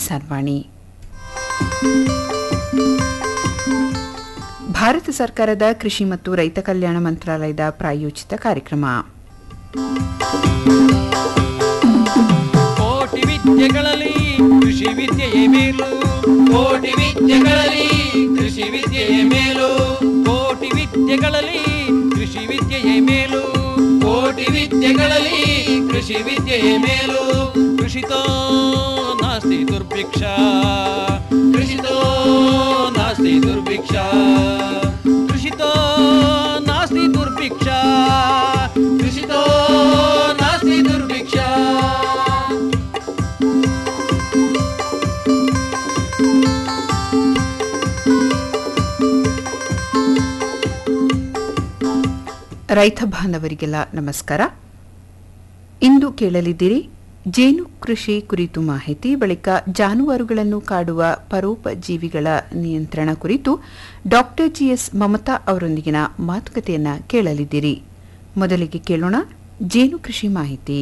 ಕಿಸಾನ್ ವಾಣಿ ಭಾರತ ಸರ್ಕಾರದ ಕೃಷಿ ಮತ್ತು ರೈತ ಕಲ್ಯಾಣ ಮಂತ್ರಾಲಯದ ಪ್ರಾಯೋಜಿತ ಕಾರ್ಯಕ್ರಮ ಕೋಟಿ ವಿದ್ಯೆಗಳಲ್ಲಿ ಕೃಷಿ ವಿದ್ಯೆಯೇ ಮೇಲು ಕೋಟಿ ವಿದ್ಯೆಗಳಲ್ಲಿ ಕೃಷಿ ವಿದ್ಯೆಯೇ ಮೇಲು ಕೋಟಿ ವಿದ್ಯೆಗಳಲ್ಲಿ ಕೃಷಿ ವಿದ್ಯೆಯೇ ಮೇಲು ಕೋಟಿ ವಿದ್ಯೆಗಳಲ್ಲಿ ಕೃಷಿ ವಿದ್ಯೆಯೇ ಮೇಲು ಕೃಷಿತೋ ನಾಸ್ತಿ ದುರ್ಭಿಕ್ಷ ಕೃಷಿತೋ ನಾಸ್ತಿ ದುರ್ಭಿಕ್ಷ ಕೃಷಿತೋ ನಾಸ್ತಿ ದುರ್ಭಿಕ್ಷ ಕೃಷಿತೋ ನಾಸ್ತಿ ದುರ್ಭಿಕ್ಷ ರೈತ ಬಾಂಧವರಿಗೆಲ್ಲ ನಮಸ್ಕಾರ ಇಂದು ಕೇಳಲಿದ್ದೀರಿ ಜೇನು ಕೃಷಿ ಕುರಿತು ಮಾಹಿತಿ ಬಳಿಕ ಜಾನುವಾರುಗಳನ್ನು ಕಾಡುವ ಪರೋಪಜೀವಿಗಳ ನಿಯಂತ್ರಣ ಕುರಿತು ಡಾಕ್ಟರ್ ಜಿಎಸ್ ಮಮತಾ ಅವರೊಂದಿಗಿನ ಮಾತುಕತೆಯನ್ನ ಕೇಳಲಿದ್ದೀರಿ ಮೊದಲಿಗೆ ಕೇಳೋಣ ಜೇನು ಕೃಷಿ ಮಾಹಿತಿ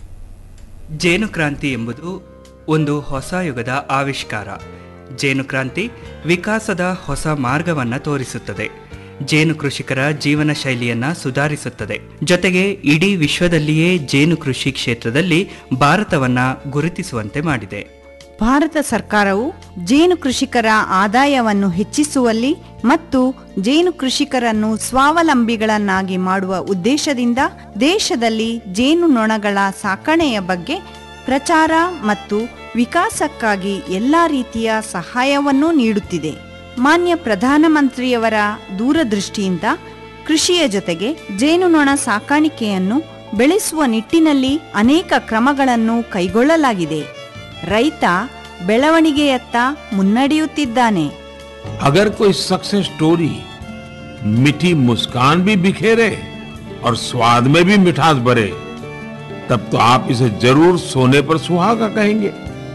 ಜೇನು ಕ್ರಾಂತಿ ಎಂಬುದು ಒಂದು ಹೊಸ ಯುಗದ ಆವಿಷ್ಕಾರ ಜೇನು ಕ್ರಾಂತಿ ವಿಕಾಸದ ಹೊಸ ಮಾರ್ಗವನ್ನು ತೋರಿಸುತ್ತದೆ ಜೇನು ಕೃಷಿಕರ ಜೀವನ ಶೈಲಿಯನ್ನ ಸುಧಾರಿಸುತ್ತದೆ ಜೊತೆಗೆ ಇಡೀ ವಿಶ್ವದಲ್ಲಿಯೇ ಜೇನು ಕೃಷಿ ಕ್ಷೇತ್ರದಲ್ಲಿ ಭಾರತವನ್ನ ಗುರುತಿಸುವಂತೆ ಮಾಡಿದೆ ಭಾರತ ಸರ್ಕಾರವು ಜೇನು ಕೃಷಿಕರ ಆದಾಯವನ್ನು ಹೆಚ್ಚಿಸುವಲ್ಲಿ ಮತ್ತು ಜೇನು ಕೃಷಿಕರನ್ನು ಸ್ವಾವಲಂಬಿಗಳನ್ನಾಗಿ ಮಾಡುವ ಉದ್ದೇಶದಿಂದ ದೇಶದಲ್ಲಿ ಜೇನು ನೊಣಗಳ ಸಾಕಣೆಯ ಬಗ್ಗೆ ಪ್ರಚಾರ ಮತ್ತು ವಿಕಾಸಕ್ಕಾಗಿ ಎಲ್ಲ ರೀತಿಯ ಸಹಾಯವನ್ನು ನೀಡುತ್ತಿದೆ ಮಾನ್ಯ ಪ್ರಧಾನಮಂತ್ರಿಯವರ ದೂರದೃಷ್ಟಿಯಿಂದ ಕೃಷಿಯ ಜೊತೆಗೆ ಜೇನುನೊಣ ಸಾಕಾಣಿಕೆಯನ್ನು ಬೆಳೆಸುವ ನಿಟ್ಟಿನಲ್ಲಿ ಅನೇಕ ಕ್ರಮಗಳನ್ನು ಕೈಗೊಳ್ಳಲಾಗಿದೆ ರೈತ ಬೆಳವಣಿಗೆಯತ್ತ ಮುನ್ನಡೆಯುತ್ತಿದ್ದಾನೆ अगर कोई सक्सेस स्टोरी मीठी मुस्कान भी बिखेरे और स्वाद में भी मिठास भरे तब तो आप इसे जरूर सोने पर सुहागा कहेंगे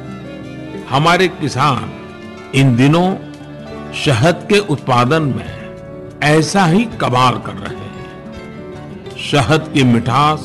हमारे किसान इन दिनों शहद के उत्पादन में ऐसा ही कमाल कर रहे हैं शहद की मिठास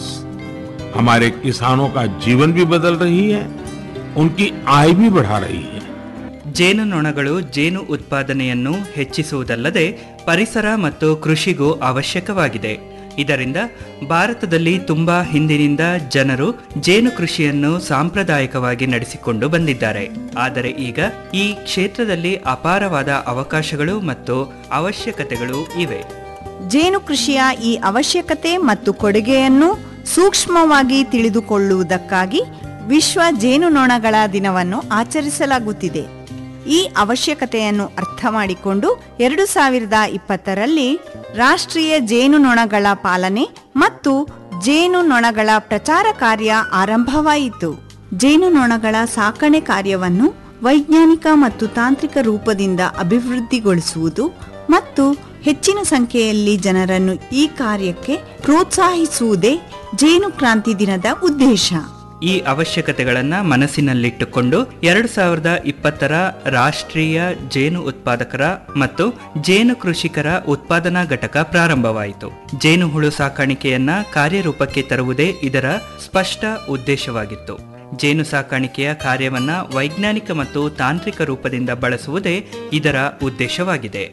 हमारे किसानों का जीवन भी बदल रही है उनकी आय भी बढ़ा रही है ಜೇನುನೊಣಗಳು ಜೇನು ಉತ್ಪಾದನೆಯನ್ನು ಹೆಚ್ಚಿಸುವುದಲ್ಲದೆ ಪರಿಸರ ಮತ್ತು ಕೃಷಿಗೂ ಅವಶ್ಯಕವಾಗಿದೆ ಇದರಿಂದ ಭಾರತದಲ್ಲಿ ತುಂಬಾ ಹಿಂದಿನಿಂದ ಜನರು ಜೇನು ಕೃಷಿಯನ್ನು ಸಾಂಪ್ರದಾಯಿಕವಾಗಿ ನಡೆಸಿಕೊಂಡು ಬಂದಿದ್ದಾರೆ ಆದರೆ ಈಗ ಈ ಕ್ಷೇತ್ರದಲ್ಲಿ ಅಪಾರವಾದ ಅವಕಾಶಗಳು ಮತ್ತು ಅವಶ್ಯಕತೆಗಳು ಇವೆ ಜೇನು ಕೃಷಿಯ ಈ ಅವಶ್ಯಕತೆ ಮತ್ತು ಕೊಡುಗೆಯನ್ನು ಸೂಕ್ಷ್ಮವಾಗಿ ತಿಳಿದುಕೊಳ್ಳುವುದಕ್ಕಾಗಿ ವಿಶ್ವ ಜೇನುನೊಣಗಳ ದಿನವನ್ನು ಆಚರಿಸಲಾಗುತ್ತಿದೆ ಈ ಅವಶ್ಯಕತೆಯನ್ನು ಅರ್ಥ ಮಾಡಿಕೊಂಡು ಎರಡು ಸಾವಿರದ ಇಪ್ಪತ್ತರಲ್ಲಿ ರಾಷ್ಟ್ರೀಯ ಜೇನುನೊಣಗಳ ಪಾಲನೆ ಮತ್ತು ಜೇನುನೊಣಗಳ ಪ್ರಚಾರ ಕಾರ್ಯ ಆರಂಭವಾಯಿತು ಜೇನುನೊಣಗಳ ಸಾಕಣೆ ಕಾರ್ಯವನ್ನು ವೈಜ್ಞಾನಿಕ ಮತ್ತು ತಾಂತ್ರಿಕ ರೂಪದಿಂದ ಅಭಿವೃದ್ಧಿಗೊಳಿಸುವುದು ಮತ್ತು ಹೆಚ್ಚಿನ ಸಂಖ್ಯೆಯಲ್ಲಿ ಜನರನ್ನು ಈ ಕಾರ್ಯಕ್ಕೆ ಪ್ರೋತ್ಸಾಹಿಸುವುದೇ ಜೇನು ಕ್ರಾಂತಿ ದಿನದ ಉದ್ದೇಶ ಈ ಅವಶ್ಯಕತೆಗಳನ್ನು ಮನಸ್ಸಿನಲ್ಲಿಟ್ಟುಕೊಂಡು ಎರಡು ಸಾವಿರದ ಇಪ್ಪತ್ತರ ರಾಷ್ಟ್ರೀಯ ಜೇನು ಉತ್ಪಾದಕರ ಮತ್ತು ಜೇನು ಕೃಷಿಕರ ಉತ್ಪಾದನಾ ಘಟಕ ಪ್ರಾರಂಭವಾಯಿತು ಜೇನು ಹುಳು ಸಾಕಾಣಿಕೆಯನ್ನ ಕಾರ್ಯರೂಪಕ್ಕೆ ತರುವುದೇ ಇದರ ಸ್ಪಷ್ಟ ಉದ್ದೇಶವಾಗಿತ್ತು ಜೇನು ಸಾಕಾಣಿಕೆಯ ಕಾರ್ಯವನ್ನ ವೈಜ್ಞಾನಿಕ ಮತ್ತು ತಾಂತ್ರಿಕ ರೂಪದಿಂದ ಬಳಸುವುದೇ ಇದರ ಉದ್ದೇಶವಾಗಿದೆ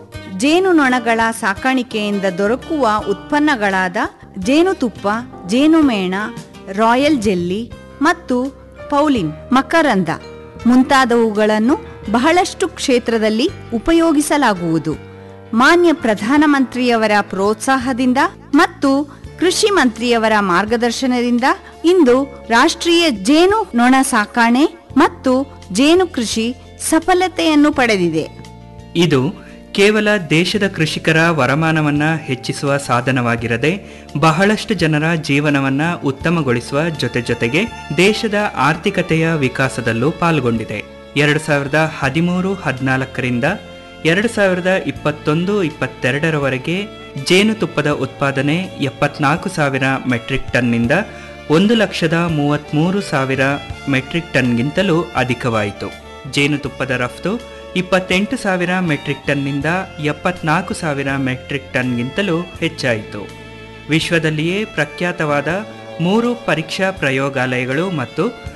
ಜೇನುನೊಣಗಳ ಸಾಕಾಣಿಕೆಯಿಂದ ದೊರಕುವ ಉತ್ಪನ್ನಗಳಾದ ಜೇನುತುಪ್ಪ ಜೇನುಮೇಣ ರಾಯಲ್ ಜೆಲ್ಲಿ ಮತ್ತು ಪೌಲಿನ್ ಮಕರಂದ ಮುಂತಾದವುಗಳನ್ನು ಬಹಳಷ್ಟು ಕ್ಷೇತ್ರದಲ್ಲಿ ಉಪಯೋಗಿಸಲಾಗುವುದು ಮಾನ್ಯ ಪ್ರಧಾನಮಂತ್ರಿಯವರ ಪ್ರೋತ್ಸಾಹದಿಂದ ಮತ್ತು ಕೃಷಿ ಮಂತ್ರಿಯವರ ಮಾರ್ಗದರ್ಶನದಿಂದ ಇಂದು ರಾಷ್ಟ್ರೀಯ ಜೇನು ನೊಣ ಸಾಕಾಣೆ ಮತ್ತು ಜೇನು ಕೃಷಿ ಸಫಲತೆಯನ್ನು ಪಡೆದಿದೆ ಇದು ಕೇವಲ ದೇಶದ ಕೃಷಿಕರ ವರಮಾನವನ್ನ ಹೆಚ್ಚಿಸುವ ಸಾಧನವಾಗಿರದೆ ಬಹಳಷ್ಟು ಜನರ ಜೀವನವನ್ನ ಉತ್ತಮಗೊಳಿಸುವ ಜೊತೆ ಜೊತೆಗೆ ದೇಶದ ಆರ್ಥಿಕತೆಯ ವಿಕಾಸದಲ್ಲೂ ಪಾಲ್ಗೊಂಡಿದೆ ಎರಡು ಸಾವಿರದ ಹದಿಮೂರು ಹದಿನಾಲ್ಕರಿಂದ ಎರಡು ಸಾವಿರದ ಇಪ್ಪತ್ತೊಂದು ಇಪ್ಪತ್ತೆರಡರವರೆಗೆ ಜೇನುತುಪ್ಪದ ಉತ್ಪಾದನೆ ಎಪ್ಪತ್ನಾಲ್ಕು ಸಾವಿರ ಮೆಟ್ರಿಕ್ ಟನ್ನಿಂದ ಒಂದು ಲಕ್ಷದ ಮೂವತ್ತ್ಮೂರು ಸಾವಿರ ಮೆಟ್ರಿಕ್ ಟನ್ಗಿಂತಲೂ ಅಧಿಕವಾಯಿತು ಜೇನುತುಪ್ಪದ ರಫ್ತು ಇಪ್ಪತ್ತೆಂಟು ಸಾವಿರ ಮೆಟ್ರಿಕ್ ಟನ್ನಿಂದ ಎಪ್ಪತ್ನಾಲ್ಕು ಸಾವಿರ ಮೆಟ್ರಿಕ್ ಟನ್ಗಿಂತಲೂ ಹೆಚ್ಚಾಯಿತು ವಿಶ್ವದಲ್ಲಿಯೇ ಪ್ರಖ್ಯಾತವಾದ ಮೂರು ಪರೀಕ್ಷಾ ಪ್ರಯೋಗಾಲಯಗಳು ಮತ್ತು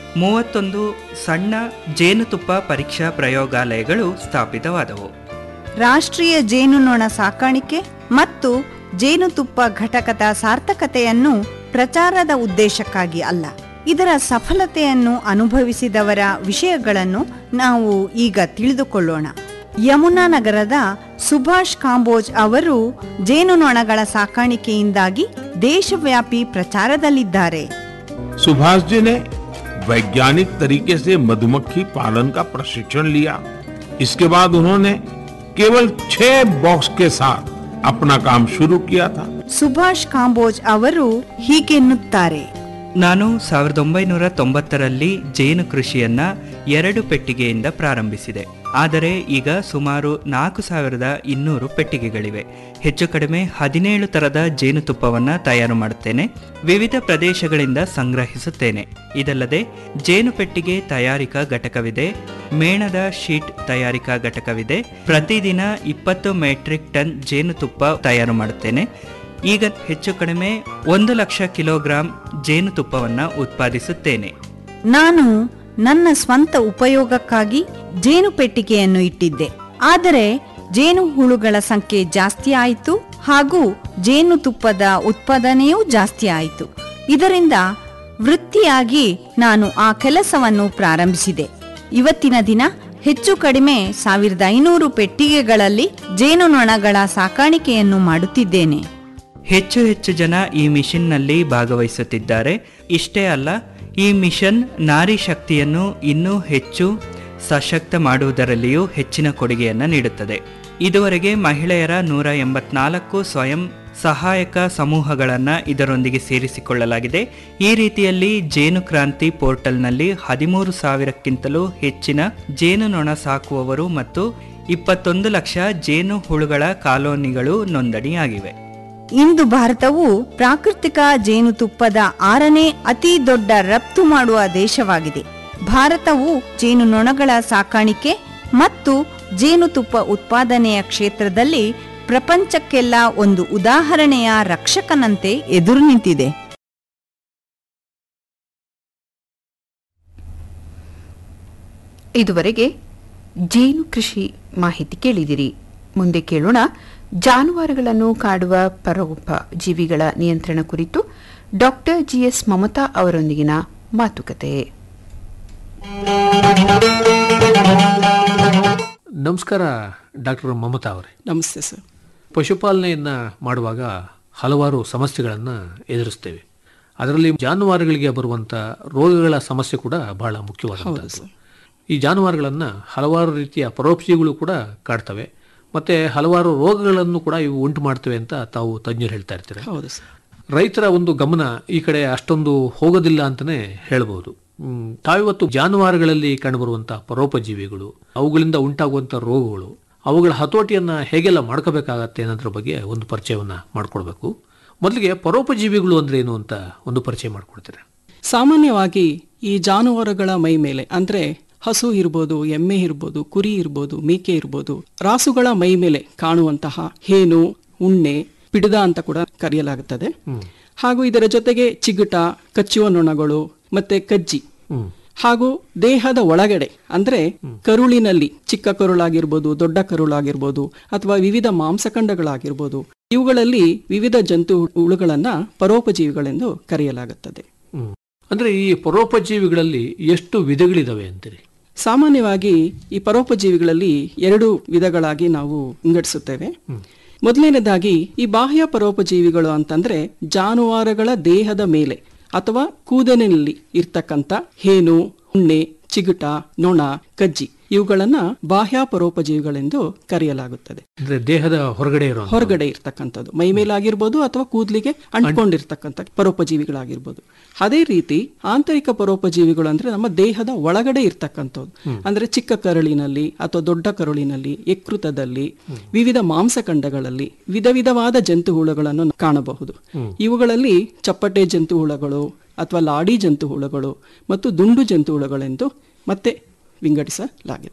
ಮೂವತ್ತೊಂದು ಸಣ್ಣ ಜೇನುತುಪ್ಪ ಪರೀಕ್ಷಾ ಪ್ರಯೋಗಾಲಯಗಳು ಸ್ಥಾಪಿತವಾದವು ರಾಷ್ಟ್ರೀಯ ಜೇನುನೊಣ ಸಾಕಾಣಿಕೆ ಮತ್ತು ಜೇನುತುಪ್ಪ ಘಟಕದ ಸಾರ್ಥಕತೆಯನ್ನು ಪ್ರಚಾರದ ಉದ್ದೇಶಕ್ಕಾಗಿ ಅಲ್ಲ ಇದರ ಸಫಲತೆಯನ್ನು ಅನುಭವಿಸಿದವರ ವಿಷಯಗಳನ್ನು ನಾವು ಈಗ ತಿಳಿದುಕೊಳ್ಳೋಣ ಯಮುನಾ ನಗರದ ಸುಭಾಷ್ ಕಾಂಬೋಜ್ ಅವರು ಜೇನುನೊಣಗಳ ಸಾಕಾಣಿಕೆಯಿಂದಾಗಿ ದೇಶವ್ಯಾಪಿ ಪ್ರಚಾರದಲ್ಲಿದ್ದಾರೆ सुभाष जी ने वैज्ञानिक तरीके से मधुमक्खी पालन का प्रशिक्षण लिया इसके बाद उन्होंने केवल छह बॉक्स के साथ अपना काम शुरू किया था ಸುಭಾಷ್ ಕಾಂಬೋಜ್ ಅವರು ಹೀಗೆನ್ನುತ್ತಾರೆ ನಾನು ಸಾವಿರದ ಒಂಬೈನೂರ ತೊಂಬತ್ತರಲ್ಲಿ ಜೇನು ಕೃಷಿಯನ್ನ ಎರಡು ಪೆಟ್ಟಿಗೆಯಿಂದ ಪ್ರಾರಂಭಿಸಿದೆ ಆದರೆ ಈಗ ಸುಮಾರು ನಾಲ್ಕು ಸಾವಿರದ ಇನ್ನೂರು ಪೆಟ್ಟಿಗೆಗಳಿವೆ ಹೆಚ್ಚು ಕಡಿಮೆ ಹದಿನೇಳು ತರದ ಜೇನುತುಪ್ಪವನ್ನ ತಯಾರು ಮಾಡುತ್ತೇನೆ ವಿವಿಧ ಪ್ರದೇಶಗಳಿಂದ ಸಂಗ್ರಹಿಸುತ್ತೇನೆ ಇದಲ್ಲದೆ ಜೇನು ಪೆಟ್ಟಿಗೆ ತಯಾರಿಕಾ ಘಟಕವಿದೆ ಮೇಣದ ಶೀಟ್ ತಯಾರಿಕಾ ಘಟಕವಿದೆ ಪ್ರತಿದಿನ ಇಪ್ಪತ್ತು ಮೆಟ್ರಿಕ್ ಟನ್ ಜೇನುತುಪ್ಪ ತಯಾರು ಮಾಡುತ್ತೇನೆ ಈಗ ಹೆಚ್ಚು ಕಡಿಮೆ ಒಂದು ಲಕ್ಷ ಕಿಲೋಗ್ರಾಂ ಜೇನುತುಪ್ಪವನ್ನ ಉತ್ಪಾದಿಸುತ್ತೇನೆ ನಾನು ನನ್ನ ಸ್ವಂತ ಉಪಯೋಗಕ್ಕಾಗಿ ಜೇನು ಪೆಟ್ಟಿಗೆಯನ್ನು ಇಟ್ಟಿದ್ದೆ ಆದರೆ ಜೇನು ಹುಳುಗಳ ಸಂಖ್ಯೆ ಜಾಸ್ತಿ ಆಯಿತು ಹಾಗೂ ಜೇನುತುಪ್ಪದ ಉತ್ಪಾದನೆಯೂ ಜಾಸ್ತಿ ಆಯಿತು ಇದರಿಂದ ವೃತ್ತಿಯಾಗಿ ನಾನು ಆ ಕೆಲಸವನ್ನು ಪ್ರಾರಂಭಿಸಿದೆ ಇವತ್ತಿನ ದಿನ ಹೆಚ್ಚು ಕಡಿಮೆ ಸಾವಿರದ ಐನೂರು ಪೆಟ್ಟಿಗೆಗಳಲ್ಲಿ ಜೇನುನೊಣಗಳ ಸಾಕಾಣಿಕೆಯನ್ನು ಮಾಡುತ್ತಿದ್ದೇನೆ ಹೆಚ್ಚು ಹೆಚ್ಚು ಜನ ಈ ಮಿಷನ್ನಲ್ಲಿ ಭಾಗವಹಿಸುತ್ತಿದ್ದಾರೆ ಇಷ್ಟೇ ಅಲ್ಲ ಈ ಮಿಷನ್ ನಾರಿ ಶಕ್ತಿಯನ್ನು ಇನ್ನೂ ಹೆಚ್ಚು ಸಶಕ್ತ ಮಾಡುವುದರಲ್ಲಿಯೂ ಹೆಚ್ಚಿನ ಕೊಡುಗೆಯನ್ನು ನೀಡುತ್ತದೆ ಇದುವರೆಗೆ ಮಹಿಳೆಯರ ನೂರ ಎಂಬತ್ನಾಲ್ಕು ಸ್ವಯಂ ಸಹಾಯಕ ಸಮೂಹಗಳನ್ನು ಇದರೊಂದಿಗೆ ಸೇರಿಸಿಕೊಳ್ಳಲಾಗಿದೆ ಈ ರೀತಿಯಲ್ಲಿ ಜೇನು ಕ್ರಾಂತಿ ಪೋರ್ಟಲ್ನಲ್ಲಿ ಹದಿಮೂರು ಸಾವಿರಕ್ಕಿಂತಲೂ ಹೆಚ್ಚಿನ ಜೇನುನೊಣ ಸಾಕುವವರು ಮತ್ತು ಇಪ್ಪತ್ತೊಂದು ಲಕ್ಷ ಜೇನು ಹುಳುಗಳ ಕಾಲೋನಿಗಳು ನೋಂದಣಿಯಾಗಿವೆ ಇಂದು ಭಾರತವು ಪ್ರಾಕೃತಿಕ ಜೇನುತುಪ್ಪದ ಆರನೇ ಅತಿ ದೊಡ್ಡ ರಫ್ತು ಮಾಡುವ ದೇಶವಾಗಿದೆ ಭಾರತವು ಜೇನುನೊಣಗಳ ಸಾಕಾಣಿಕೆ ಮತ್ತು ಜೇನುತುಪ್ಪ ಉತ್ಪಾದನೆಯ ಕ್ಷೇತ್ರದಲ್ಲಿ ಪ್ರಪಂಚಕ್ಕೆಲ್ಲ ಒಂದು ಉದಾಹರಣೆಯ ರಕ್ಷಕನಂತೆ ಎದುರು ನಿಂತಿದೆ ಇದುವರೆಗೆ ಜೇನು ಕೃಷಿ ಮಾಹಿತಿ ಕೇಳಿದಿರಿ ಮುಂದೆ ಕೇಳೋಣ ಜಾನುವಾರುಗಳನ್ನು ಕಾಡುವ ಪರೋಪ ಜೀವಿಗಳ ನಿಯಂತ್ರಣ ಕುರಿತು ಡಾಕ್ಟರ್ ಜಿಎಸ್ ಮಮತಾ ಅವರೊಂದಿಗಿನ ಮಾತುಕತೆ ನಮಸ್ಕಾರ ಡಾಕ್ಟರ್ ಮಮತಾ ಅವರೇ ನಮಸ್ತೆ ಸರ್ ಪಶುಪಾಲನೆಯನ್ನ ಮಾಡುವಾಗ ಹಲವಾರು ಸಮಸ್ಯೆಗಳನ್ನು ಎದುರಿಸ್ತೇವೆ ಅದರಲ್ಲಿ ಜಾನುವಾರುಗಳಿಗೆ ಬರುವಂತ ರೋಗಗಳ ಸಮಸ್ಯೆ ಕೂಡ ಬಹಳ ಮುಖ್ಯವಾದಂಥದ್ದು ಈ ಜಾನುವಾರುಗಳನ್ನ ಹಲವಾರು ರೀತಿಯ ಪರೋಪಜೀವಿಗಳು ಕೂಡ ಕಾಡ್ತವೆ ಮತ್ತೆ ಹಲವಾರು ರೋಗಗಳನ್ನು ಕೂಡ ಇವು ಉಂಟು ಮಾಡ್ತವೆ ಅಂತ ತಾವು ತಜ್ಞರು ಹೇಳ್ತಾ ಇರ್ತಾರೆ ಹೌದು ಸರ್ ರೈತರ ಒಂದು ಗಮನ ಈ ಕಡೆ ಅಷ್ಟೊಂದು ಹೋಗೋದಿಲ್ಲ ಅಂತಾನೆ ಹೇಳ್ಬೋದು ಹ್ಮ್, ತಾವಿವತ್ತು ಜಾನುವಾರುಗಳಲ್ಲಿ ಕಂಡುಬರುವಂತಹ ಪರೋಪಜೀವಿಗಳು ಅವುಗಳಿಂದ ಉಂಟಾಗುವಂಥ ರೋಗಗಳು ಅವುಗಳ ಹತೋಟಿಯನ್ನ ಹೇಗೆಲ್ಲ ಮಾಡ್ಕೋಬೇಕಾಗತ್ತೆ ಅನ್ನೋದ್ರ ಬಗ್ಗೆ ಒಂದು ಪರಿಚಯವನ್ನ ಮಾಡ್ಕೊಳ್ಬೇಕು ಮೊದಲಿಗೆ ಪರೋಪಜೀವಿಗಳು ಅಂದ್ರೆ ಏನು ಅಂತ ಒಂದು ಪರಿಚಯ ಮಾಡ್ಕೊಡ್ತಾರೆ ಸಾಮಾನ್ಯವಾಗಿ ಈ ಜಾನುವಾರುಗಳ ಮೈ ಮೇಲೆ ಅಂದ್ರೆ ಹಸು ಇರ್ಬೋದು ಎಮ್ಮೆ ಇರ್ಬೋದು ಕುರಿ ಇರ್ಬೋದು ಮೇಕೆ ಇರ್ಬೋದು ರಾಸುಗಳ ಮೈ ಮೇಲೆ ಕಾಣುವಂತಹ ಹೇನು ಉಣ್ಣೆ ಪಿಡದ ಅಂತ ಕೂಡ ಕರೆಯಲಾಗುತ್ತದೆ ಹಾಗೂ ಇದರ ಜೊತೆಗೆ ಚಿಗುಟ ಕಚ್ಚುವ ನೊಣಗಳು ಮತ್ತೆ ಕಜ್ಜಿ ಹಾಗೂ ದೇಹದ ಒಳಗಡೆ ಅಂದ್ರೆ ಕರುಳಿನಲ್ಲಿ ಚಿಕ್ಕ ಕರುಳಾಗಿರ್ಬೋದು ದೊಡ್ಡ ಕರುಳಾಗಿರ್ಬೋದು ಅಥವಾ ವಿವಿಧ ಮಾಂಸಖಂಡಗಳಾಗಿರ್ಬೋದು ಇವುಗಳಲ್ಲಿ ವಿವಿಧ ಜಂತು ಹುಳುಗಳನ್ನ ಪರೋಪಜೀವಿಗಳೆಂದು ಕರೆಯಲಾಗುತ್ತದೆ ಹ್ಮ್. ಅಂದ್ರೆ ಈ ಪರೋಪಜೀವಿಗಳಲ್ಲಿ ಎಷ್ಟು ವಿಧಗಳಿದಾವೆ ಅಂತೀರಿ ಸಾಮಾನ್ಯವಾಗಿ ಈ ಪರೋಪಜೀವಿಗಳಲ್ಲಿ ಎರಡು ವಿಧಗಳಾಗಿ ನಾವು ವಿಂಗಡಿಸುತ್ತೇವೆ ಮೊದಲನೇದಾಗಿ ಈ ಬಾಹ್ಯ ಪರೋಪಜೀವಿಗಳು ಅಂತಂದ್ರೆ ಜಾನುವಾರುಗಳ ದೇಹದ ಮೇಲೆ ಅಥವಾ ಕೂದಲಿನಲ್ಲಿ ಇರ್ತಕ್ಕಂಥ ಹೇನು ಉಣ್ಣೆ ಚಿಗುಟ ನೊಣ ಕಜ್ಜಿ ಇವುಗಳನ್ನ ಬಾಹ್ಯ ಪರೋಪಜೀವಿಗಳೆಂದು ಕರೆಯಲಾಗುತ್ತದೆ ಅಂದ್ರೆ ದೇಹದ ಹೊರಗಡೆ ಇರೋ ಹೊರಗಡೆ ಇರ್ತಕ್ಕಂಥದ್ದು ಮೈ ಮೇಲಾಗಿರ್ಬೋದು ಅಥವಾ ಕೂದಲಿಗೆ ಅಂಟ್ಕೊಂಡಿರ್ತಕ್ಕಂಥ ಪರೋಪಜೀವಿಗಳಾಗಿರ್ಬೋದು ಅದೇ ರೀತಿ ಆಂತರಿಕ ಪರೋಪಜೀವಿಗಳು ಅಂದ್ರೆ ನಮ್ಮ ದೇಹದ ಒಳಗಡೆ ಇರ್ತಕ್ಕಂಥದ್ದು ಅಂದ್ರೆ ಚಿಕ್ಕ ಕರುಳಿನಲ್ಲಿ ಅಥವಾ ದೊಡ್ಡ ಕರುಳಿನಲ್ಲಿ ಯಕೃತದಲ್ಲಿ ವಿವಿಧ ಮಾಂಸಖಂಡಗಳಲ್ಲಿ ವಿಧ ವಿಧವಾದ ಜಂತು ಹುಳುಗಳನ್ನು ಕಾಣಬಹುದು ಇವುಗಳಲ್ಲಿ ಚಪ್ಪಟೆ ಜಂತು ಹುಳುಗಳು ಅಥವಾ ಲಾಡಿ ಜಂತು ಹುಳುಗಳು ಮತ್ತು ದುಂಡು ಜಂತು ಹುಳುಗಳೆಂದು ಮತ್ತೆ ವಿಂಗಡಿಸಲಾಗಿದೆ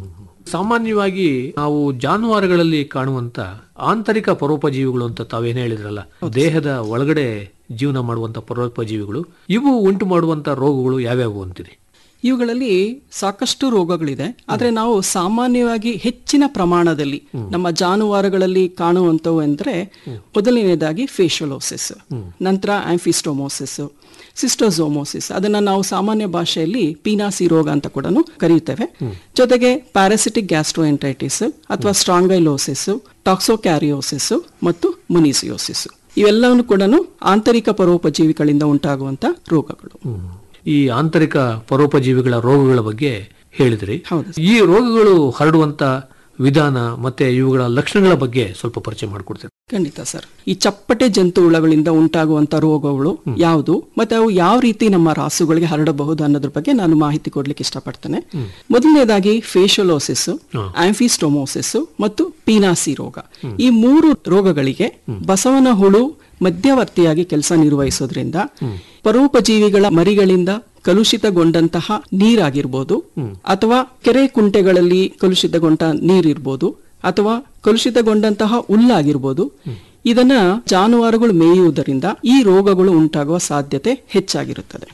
ಸಾಮಾನ್ಯವಾಗಿ ನಾವು ಜಾನುವಾರುಗಳಲ್ಲಿ ಕಾಣುವಂತ ಆಂತರಿಕ ಪರೋಪಜೀವಿಗಳು ಅಂತ ತಾವೇನು ಹೇಳಿದ್ರಲ್ಲ ದೇಹದ ಒಳಗಡೆ ಜೀವನ ಮಾಡುವಂತ ಪರೋಪಜೀವಿಗಳು ಇವು ಉಂಟು ಮಾಡುವಂತ ರೋಗಗಳು ಯಾವ್ಯಾವು ಅಂತೀರಿ ಇವುಗಳಲ್ಲಿ ಸಾಕಷ್ಟು ರೋಗಗಳಿದೆ ಆದ್ರೆ ನಾವು ಸಾಮಾನ್ಯವಾಗಿ ಹೆಚ್ಚಿನ ಪ್ರಮಾಣದಲ್ಲಿ ನಮ್ಮ ಜಾನುವಾರುಗಳಲ್ಲಿ ಕಾಣುವಂತವು ಅಂದ್ರೆ ಮೊದಲನೇದಾಗಿ ಫೇಶಿಯಲೋಸಿಸ್ ನಂತರ ಆಂಫಿಸ್ಟೋಮೋಸಿಸ್ ಸಿಸ್ಟೋಸೋಮೋಸಿಸ್ ಅದನ್ನ ನಾವು ಸಾಮಾನ್ಯ ಭಾಷೆಯಲ್ಲಿ ಪೀನಾಸಿ ರೋಗ ಅಂತ ಕೂಡ ಕರೆಯುತ್ತೇವೆ ಜೊತೆಗೆ ಪ್ಯಾರಾಸಿಟಿಕ್ ಗ್ಯಾಸ್ಟ್ರೋಎಂಟೈಟಿಸ್ ಅಥವಾ ಸ್ಟ್ರಾಂಗೈಲೋಸಿಸ್ ಟಾಕ್ಸೋಕ್ಯಾರಿಯೋಸಿಸ್ ಮತ್ತು ಮುನಿಸಿಯೋಸಿಸ್ ಇವೆಲ್ಲವನ್ನು ಕೂಡ ಆಂತರಿಕ ಪರೋಪಜೀವಿಗಳಿಂದ ಉಂಟಾಗುವಂತ ರೋಗಗಳು ಈ ಆಂತರಿಕ ಪರೋಪಜೀವಿಗಳ ರೋಗಗಳ ಬಗ್ಗೆ ಹೇಳಿದ್ರಿ ಹೌದು ಈ ರೋಗಗಳು ಹರಡುವಂತ ವಿಧಾನ ಮತ್ತೆ ಇವುಗಳ ಲಕ್ಷಣಗಳ ಬಗ್ಗೆ ಸ್ವಲ್ಪ ಪರಿಚಯ ಮಾಡಿಕೊಡ್ತೀರಿ ಖಂಡಿತ ಸರ್ ಈ ಚಪ್ಪಟೆ ಜಂತು ಹುಳಗಳಿಂದ ಉಂಟಾಗುವಂತ ರೋಗಗಳು ಯಾವುದು ಮತ್ತೆ ಅವು ಯಾವ ರೀತಿ ನಮ್ಮ ರಾಸುಗಳಿಗೆ ಹರಡಬಹುದು ಅನ್ನೋದ್ರ ಬಗ್ಗೆ ನಾನು ಮಾಹಿತಿ ಕೊಡ್ಲಿಕ್ಕೆ ಇಷ್ಟಪಡ್ತೇನೆ ಮೊದಲನೇದಾಗಿ ಫೇಶಿಯಲೋಸಿಸ್ ಆಂಫಿಸ್ಟೋಮೋಸಿಸ್ ಮತ್ತು ಪೀನಾಸಿ ರೋಗ ಈ ಮೂರು ರೋಗಗಳಿಗೆ ಬಸವನ ಹುಳು ಮಧ್ಯವರ್ತಿಯಾಗಿ ಕೆಲಸ ನಿರ್ವಹಿಸೋದ್ರಿಂದ ಪರೋಪಜೀವಿಗಳ ಮರಿಗಳಿಂದ ಕಲುಷಿತಗೊಂಡಂತಹ ನೀರಾಗಿರ್ಬೋದು ಅಥವಾ ಕೆರೆ ಕುಂಟೆಗಳಲ್ಲಿ ಕಲುಷಿತಗೊಂಡ ನೀರಿರ್ಬೋದು ಅಥವಾ ಕಲುಷಿತಗೊಂಡಂತಹ ಹುಲ್ಲಾಗಿರ್ಬೋದು ಇದನ್ನ ಜಾನುವಾರುಗಳು ಮೇಯುವುದರಿಂದ ಈ ರೋಗಗಳು ಉಂಟಾಗುವ ಸಾಧ್ಯತೆ ಹೆಚ್ಚಾಗಿರುತ್ತದೆ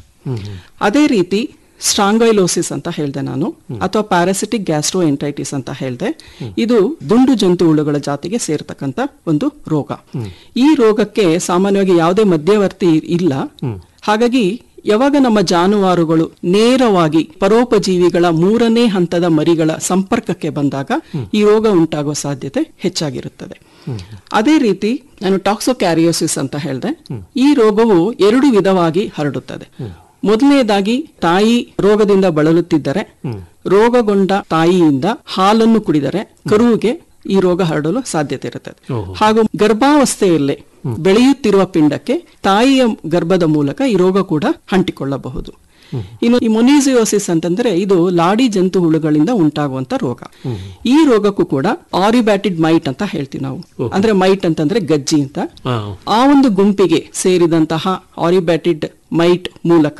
ಅದೇ ರೀತಿ ಸ್ಟ್ರಾಂಗೈಲೋಸಿಸ್ ಅಂತ ಹೇಳ್ದೆ ನಾನು ಅಥವಾ ಪ್ಯಾರಾಸಿಟಿಕ್ ಗ್ಯಾಸ್ಟ್ರೋ ಎಂಟೈಟಿಸ್ ಅಂತ ಹೇಳ್ದೆ ಇದು ದುಂಡು ಜಂತು ಹುಳುಗಳ ಜಾತಿಗೆ ಸೇರ್ತಕ್ಕಂತ ಒಂದು ರೋಗ ಈ ರೋಗಕ್ಕೆ ಸಾಮಾನ್ಯವಾಗಿ ಯಾವುದೇ ಮಧ್ಯವರ್ತಿ ಇಲ್ಲ ಹಾಗಾಗಿ ಯಾವಾಗ ನಮ್ಮ ಜಾನುವಾರುಗಳು ನೇರವಾಗಿ ಪರೋಪಜೀವಿಗಳ ಮೂರನೇ ಹಂತದ ಮರಿಗಳ ಸಂಪರ್ಕಕ್ಕೆ ಬಂದಾಗ ಈ ರೋಗ ಉಂಟಾಗುವ ಸಾಧ್ಯತೆ ಹೆಚ್ಚಾಗಿರುತ್ತದೆ ಅದೇ ರೀತಿ ನಾನು ಟಾಕ್ಸೋಕ್ಯಾರಿಯೋಸಿಸ್ ಅಂತ ಹೇಳಿದೆ ಈ ರೋಗವು ಎರಡು ವಿಧವಾಗಿ ಹರಡುತ್ತದೆ ಮೊದಲನೇದಾಗಿ ತಾಯಿ ರೋಗದಿಂದ ಬಳಲುತ್ತಿದ್ದರೆ ರೋಗಗೊಂಡ ತಾಯಿಯಿಂದ ಹಾಲನ್ನು ಕುಡಿದರೆ ಕರುವಿಗೆ ಈ ರೋಗ ಹರಡಲು ಸಾಧ್ಯತೆ ಇರುತ್ತದೆ ಹಾಗೂ ಗರ್ಭಾವಸ್ಥೆಯಲ್ಲೇ ಬೆಳೆಯುತ್ತಿರುವ ಪಿಂಡಕ್ಕೆ ತಾಯಿಯ ಗರ್ಭದ ಮೂಲಕ ಈ ರೋಗ ಕೂಡ ಅಂಟಿಕೊಳ್ಳಬಹುದು ಇನ್ನು ಈ ಮೊನಿಸಿಯೋಸಿಸ್ ಅಂತಂದ್ರೆ ಇದು ಲಾಡಿ ಜಂತು ಹುಳುಗಳಿಂದ ಉಂಟಾಗುವಂತ ರೋಗ ಈ ರೋಗಕ್ಕೂ ಕೂಡ ಆರಿಬ್ಯಾಟಿಡ್ ಮೈಟ್ ಅಂತ ಹೇಳ್ತೀವಿ ನಾವು ಅಂದ್ರೆ ಮೈಟ್ ಅಂತಂದ್ರೆ ಗಜ್ಜಿ ಅಂತ ಆ, ಆ ಒಂದು ಗುಂಪಿಗೆ ಸೇರಿದಂತಹ ಆರಿಬ್ಯಾಟಿಡ್ ಮೈಟ್ ಮೂಲಕ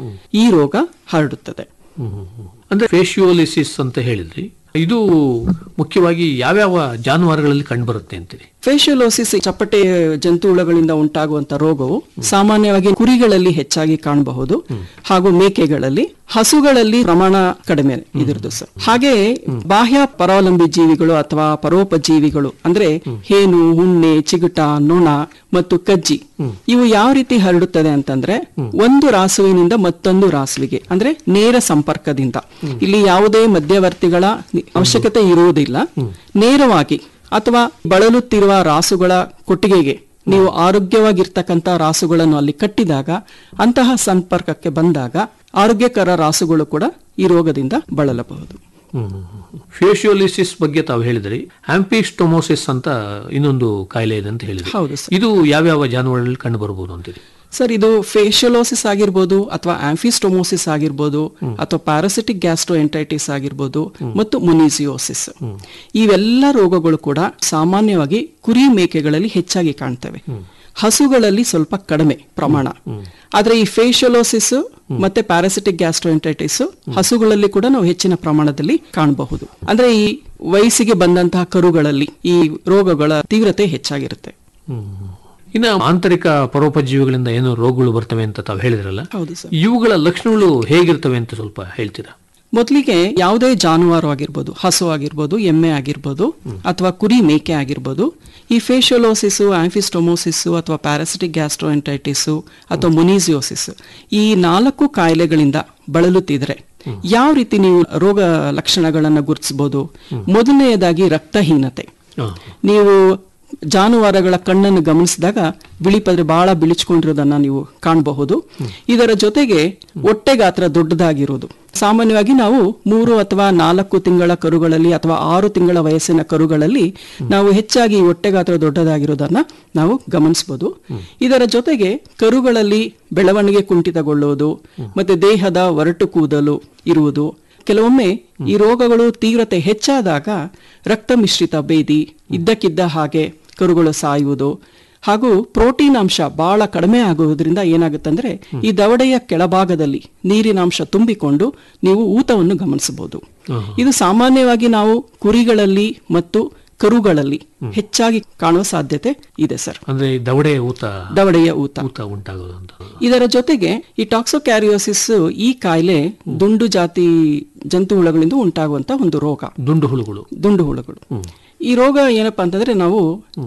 ಈ ರೋಗ ಹರಡುತ್ತದೆ ಅಂದ್ರೆ ಫೇಶಿಯೋಲಿಸಿಸ್ ಅಂತ ಹೇಳಿದ್ರಿ ಇದು ಮುಖ್ಯವಾಗಿ ಯಾವ್ಯಾವ ಜಾನುವಾರುಗಳಲ್ಲಿ ಕಂಡುಬರುತ್ತೆ ಅಂತೀರಿ ಫೇಶಿಯಲೋಸಿಸ್ ಚಪ್ಪಟೆ ಜಂತುಹುಳಗಳಿಂದ ಉಂಟಾಗುವಂತ ರೋಗವು ಸಾಮಾನ್ಯವಾಗಿ ಕುರಿಗಳಲ್ಲಿ ಹೆಚ್ಚಾಗಿ ಕಾಣಬಹುದು ಹಾಗೂ ಮೇಕೆಗಳಲ್ಲಿ ಹಸುಗಳಲ್ಲಿ ಪ್ರಮಾಣ ಕಡಿಮೆ ಇದಿರದು ಸರ್ ಹಾಗೆ ಬಾಹ್ಯ ಪರಾವಲಂಬಿ ಜೀವಿಗಳು ಅಥವಾ ಪರೋಪಜೀವಿಗಳು ಅಂದ್ರೆ ಹೇನು ಹುಣ್ಣೆ ಚಿಗುಟ ನೊಣ ಮತ್ತು ಕಜ್ಜಿ ಇವು ಯಾವ ರೀತಿ ಹರಡುತ್ತದೆ ಅಂತಂದ್ರೆ ಒಂದು ರಾಸುವಿನಿಂದ ಮತ್ತೊಂದು ರಾಸುವಿಗೆ ಅಂದ್ರೆ ನೇರ ಸಂಪರ್ಕದಿಂದ ಇಲ್ಲಿ ಯಾವುದೇ ಮಧ್ಯವರ್ತಿಗಳ ಅವಶ್ಯಕತೆ ಇರುವುದಿಲ್ಲ ನೇರವಾಗಿ ಅಥವಾ ಬಳಲುತ್ತಿರುವ ರಾಸುಗಳ ಕೊಟ್ಟಿಗೆಗೆ ನೀವು ಆರೋಗ್ಯವಾಗಿರ್ತಕ್ಕಂಥ ರಾಸುಗಳನ್ನು ಅಲ್ಲಿ ಕಟ್ಟಿದಾಗ ಅಂತಹ ಸಂಪರ್ಕಕ್ಕೆ ಬಂದಾಗ ಆರೋಗ್ಯಕರ ರಾಸುಗಳು ಕೂಡ ಈ ರೋಗದಿಂದ ಬಳಲಬಹುದು ಫೇಶಿಯೋಲಿಸಿಸ್ ಬಗ್ಗೆ ತಾವು ಹೇಳಿದ್ರಿ ಆಂಪಿಸ್ಟೊಮೋಸಿಸ್ ಅಂತ ಇನ್ನೊಂದು ಕಾಯಿಲೆ ಇದೆ ಅಂತ ಹೇಳಿದ್ರಿ ಹೌದು ಸರ್. ಇದು ಯಾವ್ಯಾವ ಜಾನುವಾರುಗಳಲ್ಲಿ ಕಂಡು ಬರಬಹುದು ಅಂತೀರಿ ಸರ್ ಇದು ಫೇಶಿಯಲೋಸಿಸ್ ಆಗಿರ್ಬೋದು ಅಥವಾ ಆಂಫಿಸ್ಟೊಮೋಸಿಸ್ ಆಗಿರ್ಬೋದು ಅಥವಾ ಪ್ಯಾರಾಸಿಟಿಕ್ ಗ್ಯಾಸ್ಟ್ರೋ ಎಂಟೈಟಿಸ್ ಆಗಿರ್ಬೋದು ಮತ್ತು ಮುನಿಸಿಯೋಸಿಸ್ ಇವೆಲ್ಲ ರೋಗಗಳು ಕೂಡ ಸಾಮಾನ್ಯವಾಗಿ ಕುರಿ ಮೇಕೆಗಳಲ್ಲಿ ಹೆಚ್ಚಾಗಿ ಕಾಣ್ತವೆ ಹಸುಗಳಲ್ಲಿ ಸ್ವಲ್ಪ ಕಡಿಮೆ ಪ್ರಮಾಣ ಆದ್ರೆ ಈ ಫೇಶಿಯಲೋಸಿಸ್ ಮತ್ತೆ ಪ್ಯಾರಾಸಿಟಿಕ್ ಗ್ಯಾಸ್ಟ್ರೋ ಎಂಟೈಟಿಸ್ ಹಸುಗಳಲ್ಲಿ ಕೂಡ ನಾವು ಹೆಚ್ಚಿನ ಪ್ರಮಾಣದಲ್ಲಿ ಕಾಣಬಹುದು ಅಂದ್ರೆ ಈ ವಯಸ್ಸಿಗೆ ಬಂದಂತಹ ಕರುಗಳಲ್ಲಿ ಈ ರೋಗಗಳ ತೀವ್ರತೆ ಹೆಚ್ಚಾಗಿರುತ್ತೆ ಇನ್ನು ಆಂತರಿಕ ಪರೋಪಜೀವಿಗಳಿಂದ ಏನು ರೋಗಗಳು ಬರ್ತವೆ ಅಂತ ತಾವು ಹೇಳಿದ್ರಲ್ಲ ಹೌದು ಸರ್ ಇವುಗಳ ಲಕ್ಷಣಗಳು ಹೇಗಿರ್ತವೆ ಅಂತ ಸ್ವಲ್ಪ ಹೇಳ್ತೀರಾ ಮೊದಲಿಗೆ ಯಾವುದೇ ಜಾನುವಾರು ಆಗಿರ್ಬೋದು ಹಸು ಆಗಿರ್ಬೋದು ಎಮ್ಮೆ ಆಗಿರ್ಬೋದು ಅಥವಾ ಕುರಿ ಮೇಕೆ ಆಗಿರ್ಬೋದು ಈ ಫೇಶಿಯಲೋಸಿಸ್ ಆಂಫಿಸ್ಟೊಮೋಸಿಸ್ ಅಥವಾ ಪ್ಯಾರಾಸಿಟಿಕ್ ಗ್ಯಾಸ್ಟ್ರೋಎಂಟೈಟಿಸ್ ಅಥವಾ ಮುನಿಸಿಯೋಸಿಸ್ ಈ ನಾಲ್ಕು ಕಾಯಿಲೆಗಳಿಂದ ಬಳಲುತ್ತಿದ್ರೆ ಯಾವ ರೀತಿ ನೀವು ರೋಗ ಲಕ್ಷಣಗಳನ್ನ ಗುರುತಿಸಬಹುದು ಮೊದಲನೆಯದಾಗಿ ರಕ್ತಹೀನತೆ ಆ, ನೀವು ಜಾನುವಾರುಗಳ ಕಣ್ಣನ್ನು ಗಮನಿಸಿದಾಗ ಬಿಳಿ ಪದ್ರೆ ಬಹಳ ಬಿಳಿಚ್ಕೊಂಡಿರೋದನ್ನ ನೀವು ಕಾಣಬಹುದು ಇದರ ಜೊತೆಗೆ ಹೊಟ್ಟೆ ಗಾತ್ರ ದೊಡ್ಡದಾಗಿರುವುದು ಸಾಮಾನ್ಯವಾಗಿ ನಾವು ಮೂರು ಅಥವಾ ನಾಲ್ಕು ತಿಂಗಳ ಕರುಗಳಲ್ಲಿ ಅಥವಾ ಆರು ತಿಂಗಳ ವಯಸ್ಸಿನ ಕರುಗಳಲ್ಲಿ ನಾವು ಹೆಚ್ಚಾಗಿ ಹೊಟ್ಟೆ ಗಾತ್ರ ದೊಡ್ಡದಾಗಿರೋದನ್ನ ನಾವು ಗಮನಿಸಬಹುದು ಇದರ ಜೊತೆಗೆ ಕರುಗಳಲ್ಲಿ ಬೆಳವಣಿಗೆ ಕುಂಠಿತಗೊಳ್ಳುವುದು ಮತ್ತೆ ದೇಹದ ಒರಟು ಕೂದಲು ಇರುವುದು ಕೆಲವೊಮ್ಮೆ ಈ ರೋಗಗಳು ತೀವ್ರತೆ ಹೆಚ್ಚಾದಾಗ ರಕ್ತ ಮಿಶ್ರಿತ ಬೇದಿ ಇದ್ದಕ್ಕಿದ್ದ ಹಾಗೆ ಕರುಗಳು ಸಾಯುವುದು ಹಾಗೂ ಪ್ರೋಟೀನ್ ಅಂಶ ಬಹಳ ಕಡಿಮೆ ಆಗುವುದರಿಂದ ಏನಾಗುತ್ತಂದ್ರೆ ಈ ದವಡೆಯ ಕೆಳಭಾಗದಲ್ಲಿ ನೀರಿನಾಂಶ ತುಂಬಿಕೊಂಡು ನೀವು ಊತವನ್ನು ಗಮನಿಸಬಹುದು ಇದು ಸಾಮಾನ್ಯವಾಗಿ ನಾವು ಕುರಿಗಳಲ್ಲಿ ಮತ್ತು ಕರುಗಳಲ್ಲಿ ಹೆಚ್ಚಾಗಿ ಕಾಣುವ ಸಾಧ್ಯತೆ ಇದೆ ಸರ್ ಅಂದ್ರೆ ಈ ದವಡೆ ಊತ ದವಡೆಯ ಊತ ಊತ ಉಂಟಾಗೋದು ಅಂತ ಇದರ ಜೊತೆಗೆ ಈ ಟಾಕ್ಸೋಕ್ಯಾರಿಯೋಸಿಸ್ ಈ ಕಾಯಿಲೆ ದುಂಡು ಜಾತಿ ಜಂತು ಹುಳಗಳಿಂದ ಉಂಟಾಗುವಂತ ಒಂದು ರೋಗ ದುಂಡು ಹುಳುಗಳು ದುಂಡು ಹುಳುಗಳು ಈ ರೋಗ ಏನಪ್ಪಾ ಅಂತಂದ್ರೆ ನಾವು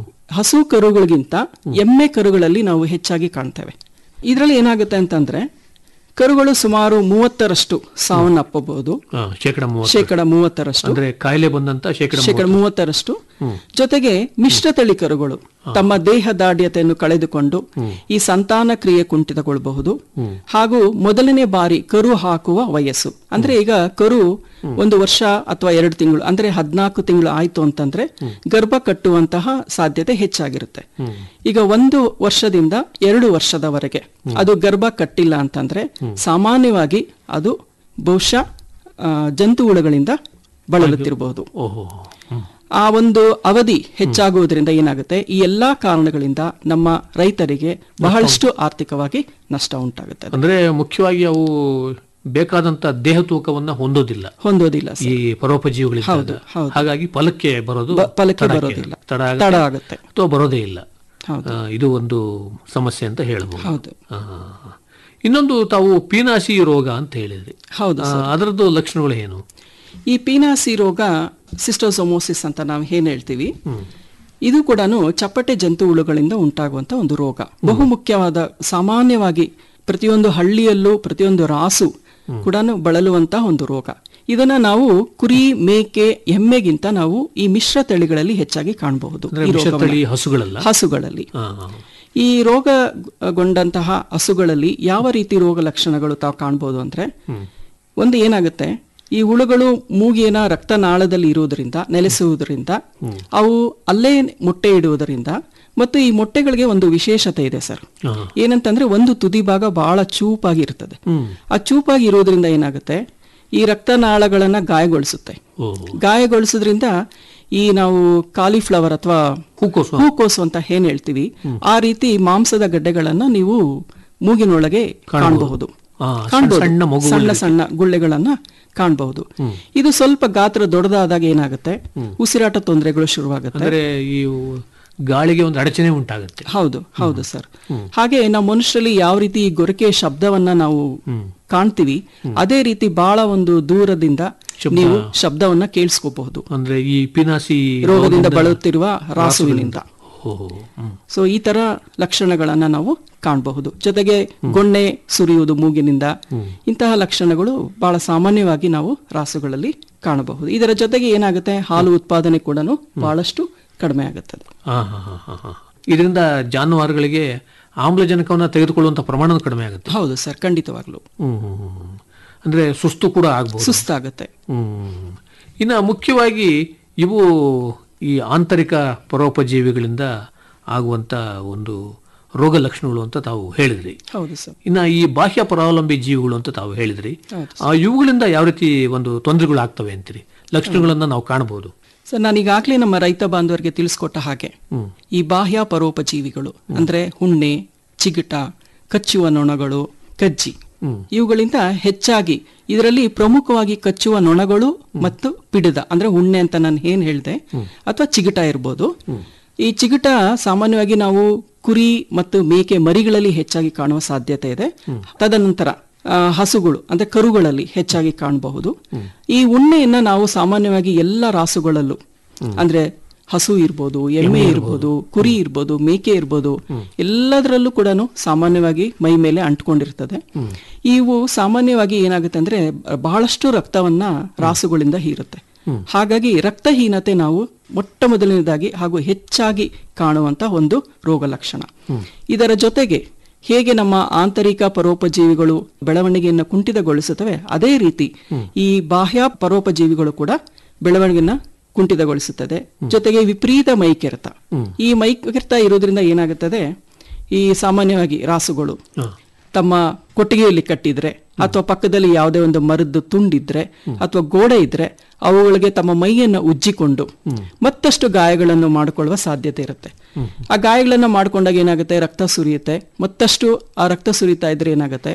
ಹಸು ಕರುಗಳಿಗಿಂತ ಎಮ್ಮೆ ಕರುಗಳಲ್ಲಿ ನಾವು ಹೆಚ್ಚಾಗಿ ಕಾಣ್ತೇವೆ ಇದರಲ್ಲಿ ಏನಾಗುತ್ತೆ ಅಂತಂದ್ರೆ ಕರುಗಳು ಸುಮಾರು ಮೂವತ್ತರಷ್ಟು ಸಾವನ್ನಪ್ಪಬಹುದು ಆ, ಶೇಕಡ ಮೂವತ್ತು ಶೇಕಡ ಮೂವತ್ತರಷ್ಟು ಅಂದ್ರೆ ಕಾಯಿಲೆ ಬಂದಂತ ಶೇಕಡ ಶೇಕಡ ಮೂವತ್ತರಷ್ಟು ಜೊತೆಗೆ ಮಿಶ್ರತಳಿ ಕರುಗಳು ತಮ್ಮ ದೇಹ ದಾಢ್ಯತೆಯನ್ನು ಕಳೆದುಕೊಂಡು ಈ ಸಂತಾನ ಕ್ರಿಯೆ ಕುಂಠಿತಗೊಳ್ಳಬಹುದು ಹಾಗೂ ಮೊದಲನೇ ಬಾರಿ ಕರು ಹಾಕುವ ವಯಸ್ಸು ಅಂದ್ರೆ ಈಗ ಕರು ಒಂದು ವರ್ಷ ಅಥವಾ ಎರಡು ತಿಂಗಳು ಅಂದ್ರೆ ಹದಿನಾಲ್ಕು ತಿಂಗಳು ಆಯ್ತು ಅಂತಂದ್ರೆ ಗರ್ಭ ಕಟ್ಟುವಂತಹ ಸಾಧ್ಯತೆ ಹೆಚ್ಚಾಗಿರುತ್ತೆ ಈಗ ಒಂದು ವರ್ಷದಿಂದ ಎರಡು ವರ್ಷದವರೆಗೆ ಅದು ಗರ್ಭ ಕಟ್ಟಿಲ್ಲ ಅಂತಂದ್ರೆ ಸಾಮಾನ್ಯವಾಗಿ ಅದು ಬಹುಶಃ ಆ, ಜಂತು ಹುಳುಗಳಿಂದ ಬಳಲುತ್ತಿರಬಹುದು ಓಹೋ ಹ್ಮ್. ಆ ಒಂದು ಅವಧಿ ಹೆಚ್ಚಾಗುವುದರಿಂದ ಏನಾಗುತ್ತೆ ಈ ಎಲ್ಲಾ ಕಾರಣಗಳಿಂದ ನಮ್ಮ ರೈತರಿಗೆ ಬಹಳಷ್ಟು ಆರ್ಥಿಕವಾಗಿ ನಷ್ಟ ಉಂಟಾಗುತ್ತೆ ಅಂದ್ರೆ ಮುಖ್ಯವಾಗಿ ಅವು ಬೇಕಾದಂತ ದೇಹ ತೂಕವನ್ನ ಹೊಂದೋದಿಲ್ಲ ಹೊಂದೋದಿಲ್ಲ ಈ ಪರೋಪಜೀವಿಗಳಿಂದ ಹೌದು, ಹೌದು. ಹಾಗಾಗಿ ಫಲಕ್ಕೆ ಬರೋದು ಬ- ಫಲಕ್ಕೆ ತಡಕ್ಕೆ- ಬರೋದಿಲ್ಲ. ತಡ ತಡ ಆಗುತ್ತೆ ಆಗುತ್ತೆ. ಅಥವಾ ಬರೋದೇ ಇಲ್ಲ ಹೌದು. ಆ, ಇದು ಒಂದು ಸಮಸ್ಯೆ ಅಂತ ಹೇಳ್ಬೋದು ಹೌದು. ಆ, ಇನ್ನೊಂದು ತಾವು ಪೀನಾಸಿ ರೋಗ ಅಂತ ಹೇಳಿದ್ರಿ ಹೌದು ಆ, ಅದರದ್ದು ಲಕ್ಷಣಗಳು ಏನು ಈ ಪೀನಾಸಿ ರೋಗ ಸಿಸ್ಟೋಸೋಮೋಸಿಸ್ ಅಂತ ನಾವು ಏನ್ ಹೇಳ್ತೀವಿ ಇದು ಕೂಡ ಚಪ್ಪಟೆ ಜಂತು ಹುಳುಗಳಿಂದ ಉಂಟಾಗುವಂತ ಒಂದು ರೋಗ ಬಹು ಮುಖ್ಯವಾದ ಸಾಮಾನ್ಯವಾಗಿ ಪ್ರತಿಯೊಂದು ಹಳ್ಳಿಯಲ್ಲೂ ಪ್ರತಿಯೊಂದು ರಾಸು ಕೂಡ ಬಳಲುವಂತಹ ಒಂದು ರೋಗ ಇದನ್ನ ನಾವು ಕುರಿ ಮೇಕೆ ಎಮ್ಮೆಗಿಂತ ನಾವು ಈ ಮಿಶ್ರ ತಳಿಗಳಲ್ಲಿ ಹೆಚ್ಚಾಗಿ ಕಾಣಬಹುದು ಅಂದ್ರೆ ಈ ಮಿಶ್ರತಳಿ ರೋಗವನ್ನ. ಹಸುಗಳಲ್ಲ ಹಸುಗಳಲ್ಲಿ ಆ, ಆ. ಈ ರೋಗಗೊಂಡಂತಹ ಹಸುಗಳಲ್ಲಿ ಯಾವ ರೀತಿ ರೋಗ ಲಕ್ಷಣಗಳು ತಾವು ಕಾಣ್ಬೋದು ಅಂದ್ರೆ ಒಂದು ಏನಾಗುತ್ತೆ ಈ ಹುಳುಗಳು ಮೂಗಿನ ರಕ್ತನಾಳದಲ್ಲಿ ಇರುವುದರಿಂದ ನೆಲೆಸುವುದರಿಂದ ಅವು ಅಲ್ಲೇ ಮೊಟ್ಟೆ ಇಡುವುದರಿಂದ ಮತ್ತು ಈ ಮೊಟ್ಟೆಗಳಿಗೆ ಒಂದು ವಿಶೇಷತೆ ಇದೆ ಸರ್ ಆ. ಏನಂತಂದ್ರೆ ಒಂದು ತುದಿ ಭಾಗ ಬಹಳ ಚೂಪಾಗಿ ಇರ್ತದೆ ಆ ಚೂಪಾಗಿ ಇರುವುದರಿಂದ ಏನಾಗುತ್ತೆ ಈ ರಕ್ತನಾಳಗಳನ್ನ ಗಾಯಗೊಳಿಸುತ್ತೆ ಓ ಗಾಯಗೊಳಿಸೋದ್ರಿಂದ ಈ ನಾವು ಕಾಲಿಫ್ಲವರ್ ಅಥವಾ ಹೂಕೋಸು. ಹೂಕೋಸು ಅಂತ ಏನ್ ಹೇಳ್ತೀವಿ ಆ ರೀತಿ ಮಾಂಸದ ಗಡ್ಡೆಗಳನ್ನ ನೀವು ಮೂಗಿನೊಳಗೆ ಕಾಣಬಹುದು ಆ, ಸಣ್ಣ ಕಾಣ್ಬೋದು. ಸಣ್ಣ ಮಗುಗಳಲ್ಲಿ. ಸಣ್ಣ ಸಣ್ಣ ಗುಳ್ಳೆಗಳನ್ನ ಕಾಣಬಹುದು ಇದು ಸ್ವಲ್ಪ ಗಾತ್ರ ದೊಡ್ಡದಾದಾಗ ಏನಾಗುತ್ತೆ ಉಸಿರಾಟ ತೊಂದರೆಗಳು ಶುರುವಾಗುತ್ತೆ ಅಂದ್ರೆ ಈ ಗಾಳಿಗೆ ಒಂದು ಅಡಚಣೆ ಉಂಟಾಗುತ್ತೆ ಹೌದು ಹೌದು ಸರ್ ಹಾಗೆ ನಾವು ಮನುಷ್ಯರಲ್ಲಿ ಯಾವ ರೀತಿ ಈ ಗೊರಕೆ ಶಬ್ದವನ್ನ ನಾವು ಕಾಣ್ತೀವಿ ಅದೇ ರೀತಿ ಬಹಳ ಒಂದು ದೂರದಿಂದ ನೀವು ಶಬ್ದವನ್ನ ಕೇಳಿಸ್ಕೋಬಹುದು ಅಂದ್ರೆ ಈ ಪಿನಾಸಿ ರೋಗದಿಂದ ಬಳಲುತ್ತಿರುವ ರಾಸುವಿನಿಂದ ಓ ಹ್ಮ್. ಸೊ ಈ ತರ ಲಕ್ಷಣಗಳನ್ನ ನಾವು ಕಾಣಬಹುದು ಜೊತೆಗೆ ಗೊಣ್ಣೆ ಸುರಿಯುವುದು ಮೂಗಿನಿಂದ ಇಂತಹ ಲಕ್ಷಣಗಳು ಬಹಳ ಸಾಮಾನ್ಯವಾಗಿ ನಾವು ರಾಸುಗಳಲ್ಲಿ ಕಾಣಬಹುದು ಇದರ ಜೊತೆಗೆ ಏನಾಗುತ್ತೆ ಹಾಲು ಉತ್ಪಾದನೆ ಕೂಡ ಬಹಳಷ್ಟು ಕಡಿಮೆ ಆಗುತ್ತದೆ ಆ, ಹಾ, ಹಾ, ಹಾ, ಹಾ. ಇದರಿಂದ ಜಾನುವಾರುಗಳಿಗೆ ಆಮ್ಲಜನಕವನ್ನ ತೆಗೆದುಕೊಳ್ಳುವಂತ ಪ್ರಮಾಣ ಕಡಿಮೆ ಆಗುತ್ತೆ ಹೌದು ಸರ್ ಖಂಡಿತವಾಗ್ಲು ಹ್ಮ್, ಹ್ಮ್, ಹ್ಮ್. ಅಂದ್ರೆ ಸುಸ್ತು ಕೂಡ ಆಗ್ಬಹುದು ಸುಸ್ತಾಗುತ್ತೆ ಹ್ಮ್. ಇನ್ನ ಮುಖ್ಯವಾಗಿ ಇವು ಈ ಆಂತರಿಕ ಪರೋಪಜೀವಿಗಳಿಂದ ಆಗುವಂತ ಒಂದು ರೋಗ ಲಕ್ಷಣಗಳು ಅಂತ ತಾವು ಹೇಳಿದ್ರಿ ಹೌದು ಸರ್ ಇನ್ನ ಈ ಬಾಹ್ಯ ಪರಾವಲಂಬಿ ಜೀವಿಗಳು ಅಂತ ತಾವು ಹೇಳಿದ್ರಿ ಹೌದು ಆ, ಇವುಗಳಿಂದ ಯಾವ ರೀತಿ ಒಂದು ತೊಂದರೆಗಳು ಆಗ್ತವೆ ಅಂತೀರಿ ಲಕ್ಷಣಗಳನ್ನ ನಾವು ಕಾಣಬಹುದು ಸರ್ ನಾನು ಈಗಾಗಲೇ ನಮ್ಮ ರೈತ ಬಾಂಧವರಿಗೆ ತಿಳಿಸ್ಕೊಟ್ಟ ಹಾಗೆ ಈ ಬಾಹ್ಯ ಪರೋಪಜೀವಿಗಳು ಅಂದ್ರೆ ಹುಣ್ಣೆ ಚಿಗಿಟ ಕಚ್ಚುವ ನೊಣಗಳು ಕಜ್ಜಿ ಇವುಗಳಿಂದ ಹೆಚ್ಚಾಗಿ ಇದರಲ್ಲಿ ಪ್ರಮುಖವಾಗಿ ಕಚ್ಚುವ ನೊಣಗಳು ಮತ್ತು ಪಿಡಿದ ಅಂದ್ರೆ ಹುಣ್ಣೆ ಅಂತ ನಾನು ಏನ್ ಹೇಳ್ದೆ ಅಥವಾ ಚಿಗಿಟ ಇರ್ಬೋದು ಈ ಚಿಗಿಟ ಸಾಮಾನ್ಯವಾಗಿ ನಾವು ಕುರಿ ಮತ್ತು ಮೇಕೆ ಮರಿಗಳಲ್ಲಿ ಹೆಚ್ಚಾಗಿ ಕಾಣುವ ಸಾಧ್ಯತೆ ಇದೆ ತದನಂತರ ಆ, ಹಸುಗಳು ಅಂದ್ರೆ ಕರುಗಳಲ್ಲಿ ಹೆಚ್ಚಾಗಿ ಕಾಣಬಹುದು ಈ ಉಣ್ಣೆಯನ್ನ ನಾವು ಸಾಮಾನ್ಯವಾಗಿ ಎಲ್ಲ ರಾಸುಗಳಲ್ಲೂ ಅಂದ್ರೆ ಹಸು ಇರ್ಬೋದು ಎಮ್ಮೆ ಇರ್ಬೋದು ಕುರಿ ಇರ್ಬೋದು ಮೇಕೆ ಇರ್ಬೋದು ಎಲ್ಲದರಲ್ಲೂ ಕೂಡ ಸಾಮಾನ್ಯವಾಗಿ ಮೈ ಮೇಲೆ ಅಂಟ್ಕೊಂಡಿರ್ತದೆ ಇವು ಸಾಮಾನ್ಯವಾಗಿ ಏನಾಗುತ್ತೆ ಅಂದ್ರೆ ಬಹಳಷ್ಟು ರಕ್ತವನ್ನ ರಾಸುಗಳಿಂದ ಹೀರುತ್ತೆ ಹಾಗಾಗಿ ರಕ್ತಹೀನತೆ ನಾವು ಮೊಟ್ಟ ಮೊದಲನೇದಾಗಿ ಹಾಗೂ ಹೆಚ್ಚಾಗಿ ಕಾಣುವಂತ ಒಂದು ರೋಗ ಲಕ್ಷಣ ಇದರ ಜೊತೆಗೆ ಹೇಗೆ ನಮ್ಮ ಆಂತರಿಕ ಪರೋಪಜೀವಿಗಳು ಬೆಳವಣಿಗೆಯನ್ನು ಕುಂಠಿತಗೊಳಿಸುತ್ತವೆ ಅದೇ ರೀತಿ ಈ ಬಾಹ್ಯ ಪರೋಪಜೀವಿಗಳು ಕೂಡ ಬೆಳವಣಿಗೆಯನ್ನ ಕುಂಠಿತಗೊಳಿಸುತ್ತದೆ ಜೊತೆಗೆ ವಿಪರೀತ ಮೈಕೆರೆತ ಈ ಮೈಕೆರೆತ ಇರೋದ್ರಿಂದ ಏನಾಗುತ್ತದೆ ಈ ಸಾಮಾನ್ಯವಾಗಿ ರಾಸುಗಳು ತಮ್ಮ ಕೊಟ್ಟಿಗೆಯಲ್ಲಿ ಕಟ್ಟಿದ್ರೆ ಅಥವಾ ಪಕ್ಕದಲ್ಲಿ ಯಾವುದೇ ಒಂದು ಮರದ್ದು ತುಂಡಿದ್ರೆ ಅಥವಾ ಗೋಡೆ ಇದ್ರೆ ಅವುಗಳಿಗೆ ತಮ್ಮ ಮೈಯನ್ನು ಉಜ್ಜಿಕೊಂಡು ಮತ್ತಷ್ಟು ಗಾಯಗಳನ್ನು ಮಾಡಿಕೊಳ್ಳುವ ಸಾಧ್ಯತೆ ಇರುತ್ತೆ ಆ ಗಾಯಗಳನ್ನ ಮಾಡ್ಕೊಂಡಾಗ ಏನಾಗುತ್ತೆ ರಕ್ತ ಸುರಿಯುತ್ತೆ ಮತ್ತಷ್ಟು ಆ ರಕ್ತ ಸುರಿತಾ ಇದ್ರೆ ಏನಾಗುತ್ತೆ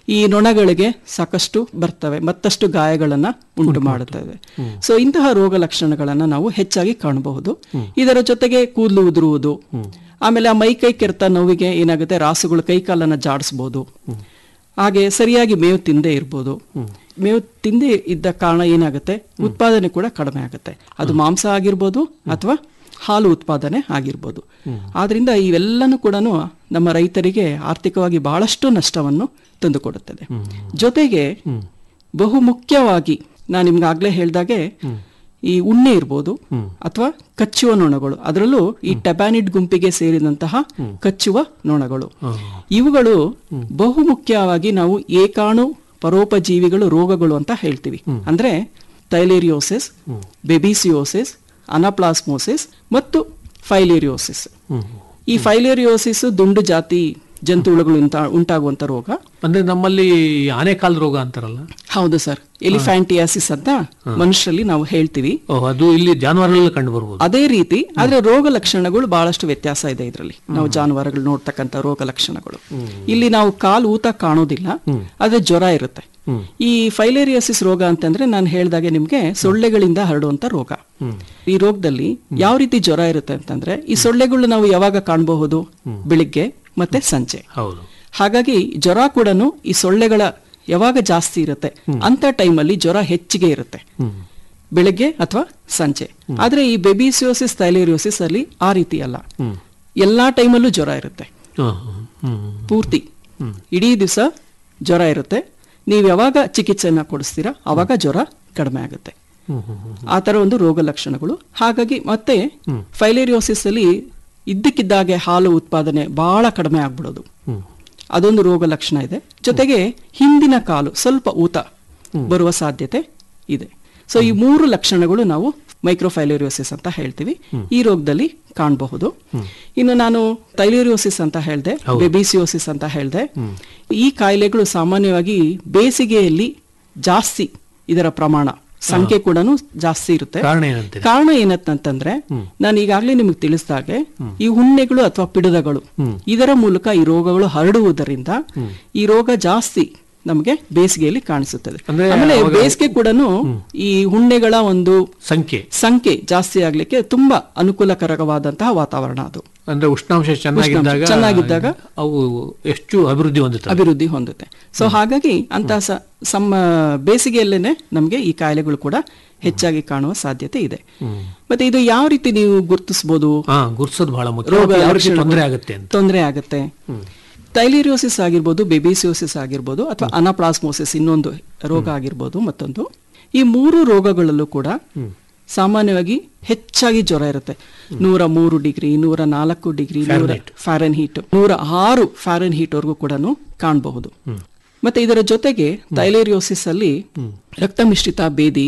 ಈ ನೊಣಗಳಿಗೆ ಸಾಕಷ್ಟು ಬರ್ತವೆ ಮತ್ತಷ್ಟು ಗಾಯಗಳನ್ನ ಉಂಟು ಮಾಡುತ್ತವೆ ಸೊ ಇಂತಹ ರೋಗ ಲಕ್ಷಣಗಳನ್ನ ನಾವು ಹೆಚ್ಚಾಗಿ ಕಾಣಬಹುದು ಇದರ ಜೊತೆಗೆ ಕೂದಲು ಉದುರುವುದು ಆಮೇಲೆ ಆ ಮೈ ಕೈ ಕೆರೆತ ನೋವಿಗೆ ಏನಾಗುತ್ತೆ ರಾಸುಗಳು ಕೈ ಕಾಲನ್ನ ಜಾಡಿಸ್ಬೋದು ಹಾಗೆ ಸರಿಯಾಗಿ ಮೇವು ತಿಂದೇ ಇರ್ಬೋದು ಮೇವು ತಿಂದೇ ಇದ್ದ ಕಾರಣ ಏನಾಗುತ್ತೆ ಉತ್ಪಾದನೆ ಕೂಡ ಕಡಿಮೆ ಆಗುತ್ತೆ ಅದು ಮಾಂಸ ಆಗಿರ್ಬೋದು ಅಥವಾ ಹಾಲು ಉತ್ಪಾದನೆ ಆಗಿರ್ಬೋದು ಆದ್ರಿಂದ ಇವೆಲ್ಲನೂ ಕೂಡ ನಮ್ಮ ರೈತರಿಗೆ ಆರ್ಥಿಕವಾಗಿ ಬಹಳಷ್ಟು ನಷ್ಟವನ್ನು ತಂದುಕೊಡುತ್ತದೆ ಜೊತೆಗೆ ಬಹು ಮುಖ್ಯವಾಗಿ ನಾನು ನಿಮ್ಗೆ ಆಗ್ಲೇ ಹೇಳ್ದಾಗೆ ಈ ಉಣ್ಣೆ ಇರ್ಬೋದು ಅಥವಾ ಕಚ್ಚುವ ನೊಣಗಳು ಅದರಲ್ಲೂ ಈ ಟೆಬಾನಿಡ್ ಗುಂಪಿಗೆ ಸೇರಿದಂತಹ ಕಚ್ಚುವ ನೊಣಗಳು ಇವುಗಳು ಬಹು ಮುಖ್ಯವಾಗಿ ನಾವು ಏಕಾಣು ಪರೋಪಜೀವಿಗಳು ರೋಗಗಳು ಅಂತ ಹೇಳ್ತೀವಿ ಅಂದ್ರೆ ತೈಲೇರಿಯೋಸಿಸ್ ಬೆಬಿಸಿಯೋಸಿಸ್ ಅನಾಪ್ಲಾಸ್ಮೋಸಿಸ್ ಮತ್ತು ಫೈಲೇರಿಯೋಸಿಸ್ ಈ ಫೈಲೇರಿಯೋಸಿಸ್ ದುಂಡು ಜಾತಿ ಜಂತುಹುಳುಗಳು ಉಂಟಾ- ಉಂಟಾಗುವಂತ ರೋಗ ಅಂದ್ರೆ ನಮ್ಮಲ್ಲಿ ಆನೆಕಾಲ್ ರೋಗ ಅಂತಾರಲ್ಲ ಹೌದು ಸರ್ ಎಲಿಫ್ಯಾಂಟಿಯಾಸಿಸ್ ಅಂತ ಮನುಷ್ಯರಲ್ಲಿ ನಾವು ಹೇಳ್ತೀವಿ ಓ, ಅದು ಇಲ್ಲಿ ಜಾನುವಾರುಗಳಲ್ಲಿ ಕಂಡು ಬರ್ಬೋದು ಅದೇ ರೀತಿ ಆದ್ರೆ ರೋಗ ಲಕ್ಷಣಗಳು ಬಹಳಷ್ಟು ವ್ಯತ್ಯಾಸ ಇದೆ ಇದರಲ್ಲಿ ನಾವು ಜಾನುವಾರುಗಳು ನೋಡ್ತಕ್ಕಂಥ ರೋಗ ಲಕ್ಷಣಗಳು ಇಲ್ಲಿ ನಾವು ಕಾಲು ಊತ ಕಾಣೋದಿಲ್ಲ ಆದ್ರೆ ಜ್ವರ ಇರುತ್ತೆ ಈ ಫೈಲೇರಿಯಾಸಿಸ್ ರೋಗ ಅಂತಂದ್ರೆ ನಾನು ಹೇಳ್ದಾಗೆ ನಿಮ್ಗೆ ಸೊಳ್ಳೆಗಳಿಂದ ಹರಡುವಂತ ರೋಗ ಈ ರೋಗದಲ್ಲಿ ಯಾವ ರೀತಿ ಜ್ವರ ಇರುತ್ತೆ ಅಂತಂದ್ರೆ ಈ ಸೊಳ್ಳೆಗಳು ನಾವು ಯಾವಾಗ ಕಾಣಬಹುದು ಬೆಳಿಗ್ಗೆ ಮತ್ತೆ ಸಂಜೆ ಹೌದು ಹಾಗಾಗಿ ಜ್ವರ ಕೂಡ ಈ ಸೊಳ್ಳೆಗಳ ಯಾವಾಗ ಜಾಸ್ತಿ ಇರುತ್ತೆ ಅಂತ ಟೈಮಲ್ಲಿ ಜ್ವರ ಹೆಚ್ಚಿಗೆ ಇರುತ್ತೆ ಬೆಳಗ್ಗೆ ಅಥವಾ ಸಂಜೆ ಆದ್ರೆ ಈ ಬೆಬಿಸಿಯೋಸಿಸ್ ಥೈಲೇರಿಯೋಸಿಸ್ ಅಲ್ಲಿ ಆ ರೀತಿ ಅಲ್ಲ ಎಲ್ಲಾ ಟೈಮಲ್ಲೂ ಜ್ವರ ಇರುತ್ತೆ ಹ, ಹ, ಹ್ಮ್. ಪೂರ್ತಿ ಇಡೀ ದಿವಸ ಜ್ವರ ಇರುತ್ತೆ ನೀವು ಯಾವಾಗ ಚಿಕಿತ್ಸೆಯನ್ನ ಕೊಡಿಸ್ತೀರಾ ಅವಾಗ ಜ್ವರ ಕಡಿಮೆ ಆಗುತ್ತೆ ಆ ತರ ಒಂದು ರೋಗ ಲಕ್ಷಣಗಳು ಹಾಗಾಗಿ ಮತ್ತೆ ಫೈಲೇರಿಯೋಸಿಸ್ ಅಲ್ಲಿ ಇದ್ದಕ್ಕಿದ್ದಾಗೆ ಹಾಲು ಉತ್ಪಾದನೆ ಬಹಳ ಕಡಿಮೆ ಆಗ್ಬಿಡೋದು ಅದೊಂದು ರೋಗ ಲಕ್ಷಣ ಇದೆ ಜೊತೆಗೆ ಹಿಂದಿನ ಕಾಲು ಸ್ವಲ್ಪ ಊತ ಬರುವ ಸಾಧ್ಯತೆ ಇದೆ ಸೊ ಈ ಮೂರು ಲಕ್ಷಣಗಳು ನಾವು ಮೈಕ್ರೋಫೈಲೇರಿಯೋಸಿಸ್ ಅಂತ ಹೇಳ್ತೀವಿ ಈ ರೋಗದಲ್ಲಿ ಕಾಣಬಹುದು ಇನ್ನು ನಾನು ತೈಲೇರಿಯೋಸಿಸ್ ಅಂತ ಹೇಳ್ದೆ ಬೆಬಿಸಿಯೋಸಿಸ್ ಅಂತ ಹೇಳ್ದೆ ಈ ಕಾಯಿಲೆಗಳು ಸಾಮಾನ್ಯವಾಗಿ ಬೇಸಿಗೆಯಲ್ಲಿ ಜಾಸ್ತಿ ಇದರ ಪ್ರಮಾಣ ಸಂಖ್ಯೆ ಕೂಡ ಜಾಸ್ತಿ ಇರುತ್ತೆ ಕಾರಣ ಏನಂತೀರಿ ಕಾರಣ ಏನಂತಂದ್ರೆ ನಾನು ಈಗಾಗಲೇ ನಿಮಗೆ ತಿಳಿಸಿದಾಗೆ ಈ ಹುಣ್ಣೆಗಳು ಅಥವಾ ಪಿಡದಗಳು ಇದರ ಮೂಲಕ ಈ ರೋಗಗಳು ಹರಡುವುದರಿಂದ ಈ ರೋಗ ಜಾಸ್ತಿ ನಮಗೆ ಬೇಸಿಗೆಯಲ್ಲಿ ಕಾಣಿಸುತ್ತದೆ ಅಂದ್ರೆ ಆಮೇಲೆ ಅವಾಗ- ಬೇಸಿಗೆ ಕೂಡ ಈ ಹುಣ್ಣೆಗಳ ಒಂದು ಸಂಖ್ಯೆ ಸಂಖ್ಯೆ ಜಾಸ್ತಿ ಆಗ್ಲಿಕ್ಕೆ ತುಂಬಾ ಅನುಕೂಲಕರವಾದಂತಹ ವಾತಾವರಣ ಅದು ಅಂದ್ರೆ ಉಷ್ಣಾಂಶ ಚೆನ್ನಾಗಿದ್ದಾಗ ಉಷ್ಣಾಂಶ ಚೆನ್ನಾಗಿದ್ದಾಗ ಅವು ಎಷ್ಟು ಅಭಿವೃದ್ಧಿ ಹೊಂದುತ್ತವೆ ಅಭಿವೃದ್ಧಿ ಹೊಂದುತ್ತೆ ಸೊ ಹಾಗಾಗಿ ಅಂತ ಸ- ಸಮ್ಮ ಬೇಸಿಗೆಯಲ್ಲೇನೆ ನಮಗೆ ಈ ಕಾಯಿಲೆಗಳು ಕೂಡ ಹೆಚ್ಚಾಗಿ ಕಾಣುವ ಸಾಧ್ಯತೆ ಇದೆ ಮತ್ತೆ ಇದು ಯಾವ ರೀತಿ ನೀವು ಗುರುತಿಸಬಹುದು ಹಾ ಗುರ್ಸೋದು ಬಹಳ ಮುಖ್ಯ ರೋಗ ಯಾವ ರೀತಿ ಲಕ್ಷಣಗಳು ತೊಂದರೆ ಆಗುತ್ತೆ ಅಂತ ತೊಂದರೆ ಆಗುತ್ತೆ ತೈಲೇರಿಯೋಸಿಸ್ ಆಗಿರ್ಬೋದು ಬೆಬಿಸಿಯೋಸಿಸ್ ಆಗಿರ್ಬೋದು ಅಥವಾ ಅನಾಪ್ಲಾಸ್ಮೋಸಿಸ್ ಇನ್ನೊಂದು ರೋಗ ಆಗಿರ್ಬೋದು ಮತ್ತೊಂದು ಈ ಮೂರು ರೋಗಗಳಲ್ಲೂ ಕೂಡ ಸಾಮಾನ್ಯವಾಗಿ ಹೆಚ್ಚಾಗಿ ಜ್ವರ ಇರುತ್ತೆ ನೂರ ಮೂರು ಡಿಗ್ರಿ ನೂರ ನಾಲ್ಕು ಡಿಗ್ರಿ ನೂರ ಫ್ಯಾರನ್ ಹೀಟ್ ನೂರ ಆರು ಫ್ಯಾರನ್ ಹೀಟ್ ವರೆಗೂ ಕೂಡ ಕಾಣಬಹುದು ಮತ್ತೆ ಇದರ ಜೊತೆಗೆ ತೈಲೇರಿಯೋಸಿಸ್ ಅಲ್ಲಿ ರಕ್ತ ಮಿಶ್ರಿತ ಬೇದಿ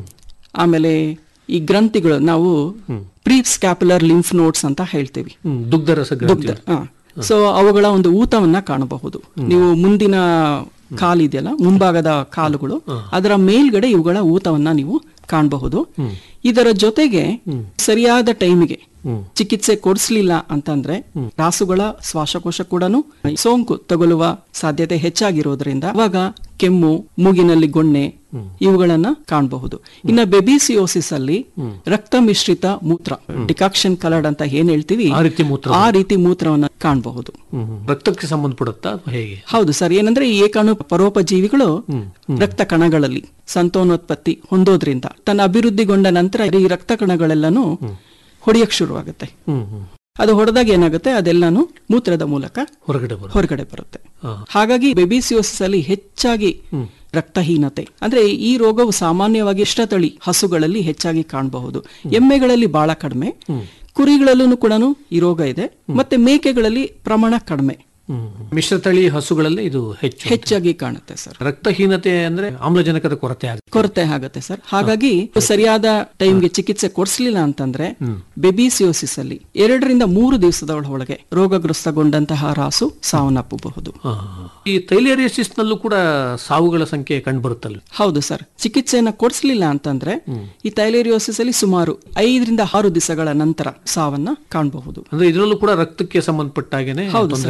ಆಮೇಲೆ ಈ ಗ್ರಂಥಿಗಳು ನಾವು ಪ್ರೀ ಸ್ಕ್ಯಾಪುಲರ್ ಲಿಂಫ್ ನೋಟ್ಸ್ ಅಂತ ಹೇಳ್ತೀವಿ ಹ್ಮ್, ದುಗ್ಧರಸ ಗ್ರಂಥಿ ಸೊ ಅವುಗಳ ಒಂದು ಊತವನ್ನ ಕಾಣಬಹುದು ನೀವು ಮುಂದಿನ ಕಾಲಿದೆಯಲ್ಲ ಮುಂಭಾಗದ ಕಾಲುಗಳು ಅದರ ಮೇಲ್ಗಡೆ ಇವುಗಳ ಊತವನ್ನ ನೀವು ಕಾಣಬಹುದು ಇದರ ಜೊತೆಗೆ ಸರಿಯಾದ ಟೈಮಿಗೆ ಚಿಕಿತ್ಸೆ ಕೊಡಿಸ್ಲಿಲ್ಲ ಅಂತಂದ್ರೆ ರಾಸುಗಳ ಶ್ವಾಸಕೋಶ ಕೂಡ ಸೋಂಕು ತಗುಲುವ ಸಾಧ್ಯತೆ ಹೆಚ್ಚಾಗಿರೋದ್ರಿಂದ ಅವಾಗ ಕೆಮ್ಮು ಮೂಗಿನಲ್ಲಿ ಗೊಣ್ಣೆ ಇವುಗಳನ್ನ ಕಾಣಬಹುದು ಇನ್ನ ಬೆಬಿಸಿಯೋಸಿಸ್ ಅಲ್ಲಿ ರಕ್ತ ಮಿಶ್ರಿತ ಮೂತ್ರ ಡಿಕಾಕ್ಷನ್ ಕಲರ್ಡ್ ಅಂತ ಏನ್ ಹೇಳ್ತೀವಿ ಆ ರೀತಿ ಮೂತ್ರ ಆ ರೀತಿ ಮೂತ್ರವನ್ನ ಕಾಣಬಹುದು ಹ್ಮ್, ಹ್ಮ್. ರಕ್ತಕ್ಕೆ ಸಂಬಂಧಪಡುತ್ತಾ ಅಥವಾ ಹೇಗೆ ಹೌದು ಸರ್ ಏನಂದ್ರೆ ಈ ಏಕಾಣು ಪರೋಪಜೀವಿಗಳು ರಕ್ತ ಕಣಗಳಲ್ಲಿ ಸಂತಾನೋತ್ಪತ್ತಿ ಹೊಂದೋದ್ರಿಂದ ತನ್ನ ಅಭಿವೃದ್ಧಿಗೊಂಡ ನಂತರ ಈ ರಕ್ತ ಕಣಗಳೆಲ್ಲನೂ ಹೊಡೆಯಕ್ ಶುರುವಾಗುತ್ತೆ ಹ್ಮ್ ಹ್ಮ್ ಅದು ಹೊಡೆದಾಗ ಏನಾಗುತ್ತೆ ಅದೆಲ್ಲಾನು ಮೂತ್ರದ ಮೂಲಕ ಹೊರಗಡೆ ಬರೋದು ಹೊರಗಡೆ ಬರುತ್ತೆ ಹಾ. ಹಾಗಾಗಿ ಬೆಬಿಸಿಯೋಸಿಸ್ ಅಲ್ಲಿ ಹೆಚ್ಚಾಗಿ ರಕ್ತಹೀನತೆ ಅಂದ್ರೆ ಈ ರೋಗವು ಸಾಮಾನ್ಯವಾಗಿ ಇಷ್ಟತಳಿ ಹಸುಗಳಲ್ಲಿ ಹೆಚ್ಚಾಗಿ ಕಾಣಬಹುದು ಎಮ್ಮೆಗಳಲ್ಲಿ ಬಹಳ ಕಡಿಮೆ ಕುರಿಗಳಲ್ಲೂ ಕೂಡ ಈ ರೋಗ ಇದೆ ಮತ್ತೆ ಮೇಕೆಗಳಲ್ಲಿ ಪ್ರಮಾಣ ಕಡಿಮೆ ಹ್ಮ್. ಮಿಶ್ರತಳಿ ಹಸುಗಳಲ್ಲಿ ಇದು ಹೆಚ್ಚು ಹೆಚ್ಚಾಗಿ ಕಾಣುತ್ತೆ ಸರ್ ರಕ್ತಹೀನತೆ ಅಂದ್ರೆ ಆಮ್ಲಜನಕದ ಕೊರತೆ ಆಗುತ್ತೆ ಕೊರತೆ ಆಗುತ್ತೆ ಸರ್ ಹಾಗಾಗಿ ಸರಿಯಾದ ಟೈಮ್ಗೆ ಚಿಕಿತ್ಸೆ ಕೊಡಿಸ್ಲಿಲ್ಲ ಅಂತಂದ್ರೆ ಬೆಬಿಸಿಯೋಸಿಸ್ ಅಲ್ಲಿ ಎರಡರಿಂದ ಮೂರು ದಿವಸದ ಒಳಗೆ ರೋಗಗ್ರಸ್ತಗೊಂಡಂತಹ ರಾಸು ಸಾವನ್ನಪ್ಪಬಹುದು ಹಾ. ಈ ತೈಲೇರಿಯಸಿಸ್ ನಲ್ಲೂ ಕೂಡ ಸಾವುಗಳ ಸಂಖ್ಯೆ ಕಂಡುಬರುತ್ತಲ್ಲ ಹೌದು ಸರ್ ಚಿಕಿತ್ಸೆಯನ್ನ ಕೊಡಿಸ್ಲಿಲ್ಲ ಅಂತಂದ್ರೆ ಈ ತೈಲೇರಿಯೋಸಿಸ್ ಅಲ್ಲಿ ಸುಮಾರು ಐದರಿಂದ ಆರು ದಿವಸಗಳ ನಂತರ ಸಾವನ್ನ ಕಾಣಬಹುದು ಅಂದ್ರೆ ಇದರಲ್ಲೂ ಕೂಡ ರಕ್ತಕ್ಕೆ ಸಂಬಂಧಪಟ್ಟಾಗೇನೆ ಹೌದು ತೊಂದರೆ ಸರ್ ಆಗುತ್ತೆ ಹೌದು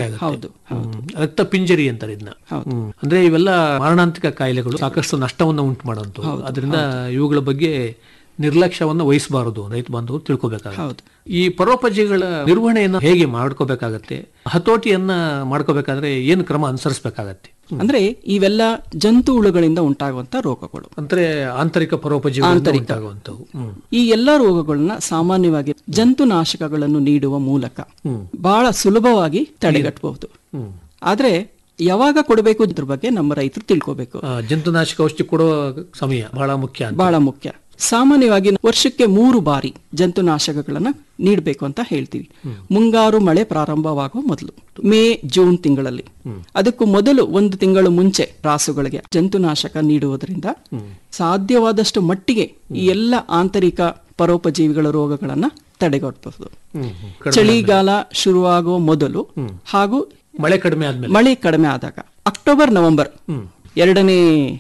ಹೌದು ಹ್ಮ್. ರಕ್ತ ಪಿಂಜರಿ ಅಂತಾರೆ ಇದನ್ನ ಹ್ಮ್. ಅಂದ್ರೆ ಇವೆಲ್ಲ ಮಾರಣಾಂತಿಕ ಕಾಯಿಲೆಗಳು ಸಾಕಷ್ಟು ನಷ್ಟವನ್ನು ಉಂಟು ಮಾಡುವಂಥವು ಅದರಿಂದ ಇವುಗಳ ಬಗ್ಗೆ ನಿರ್ಲಕ್ಷ್ಯವನ್ನ ವಹಿಸಬಾರದು ರೈತ ಬಾಂಧವರು ತಿಳ್ಕೊಬೇಕಾಗುತ್ತೆ ಹೌದು. ಈ ಪರೋಪಜೀವಿಗಳ ನಿರ್ವಹಣೆಯನ್ನು ಹೇಗೆ ಮಾಡ್ಕೋಬೇಕಾಗತ್ತೆ ಹತೋಟಿಯನ್ನ ಮಾಡ್ಕೋಬೇಕಾದ್ರೆ ಏನು ಕ್ರಮ ಅನುಸರಿಸಬೇಕಾಗತ್ತೆ ಅಂದ್ರೆ ಇವೆಲ್ಲ ಜಂತು ಹುಳುಗಳಿಂದ ಉಂಟಾಗುವಂತ ರೋಗಗಳು ಅಂದ್ರೆ ಆಂತರಿಕ ಪರೋಪಜೀವಿ ಉಂಟಾಗುವಂಥವು ಹ್ಮ್. ಈ ಎಲ್ಲ ರೋಗಗಳನ್ನ ಸಾಮಾನ್ಯವಾಗಿ ಜಂತುನಾಶಕಗಳನ್ನು ನೀಡುವ ಮೂಲಕ ಬಹಳ ಸುಲಭವಾಗಿ ತಡೆಗಟ್ಟಬಹುದು ಆದ್ರೆ ಯಾವಾಗ ಕೊಡಬೇಕು ಇದ್ರ ಬಗ್ಗೆ ನಮ್ಮ ರೈತರು ತಿಳ್ಕೋಬೇಕು ಆ, ಜಂತುನಾಶಕ ಔಷಧಿ ಕೊಡುವ ಸಮಯ ಬಹಳ ಮುಖ್ಯ ಅಂತ ಬಹಳ ಮುಖ್ಯ ಸಾಮಾನ್ಯವಾಗಿ ವರ್ಷಕ್ಕೆ ಮೂರು ಬಾರಿ ಜಂತುನಾಶಕಗಳನ್ನ ನೀಡಬೇಕು ಅಂತ ಹೇಳ್ತೀವಿ ಮುಂಗಾರು ಮಳೆ ಪ್ರಾರಂಭವಾಗುವ ಮೊದಲು ಮೇ ಜೂನ್ ತಿಂಗಳಲ್ಲಿ ಅದಕ್ಕೂ ಮೊದಲು ಒಂದು ತಿಂಗಳು ಮುಂಚೆ ರಾಸುಗಳಿಗೆ ಜಂತುನಾಶಕ ನೀಡುವುದರಿಂದ ಸಾಧ್ಯವಾದಷ್ಟು ಮಟ್ಟಿಗೆ ಈ ಎಲ್ಲ ಆಂತರಿಕ ಪರೋಪಜೀವಿಗಳ ರೋಗಗಳನ್ನ ತಡೆಗಟ್ಟಬಹುದು ಚಳಿಗಾಲ ಶುರುವಾಗುವ ಮೊದಲು ಹಾಗೂ ಮಳೆ ಕಡಿಮೆ ಆದ್ಮೇಲೆ ಮಳೆ ಕಡಿಮೆ ಆದಾಗ ಅಕ್ಟೋಬರ್ ನವೆಂಬರ್ ಎರಡನೇ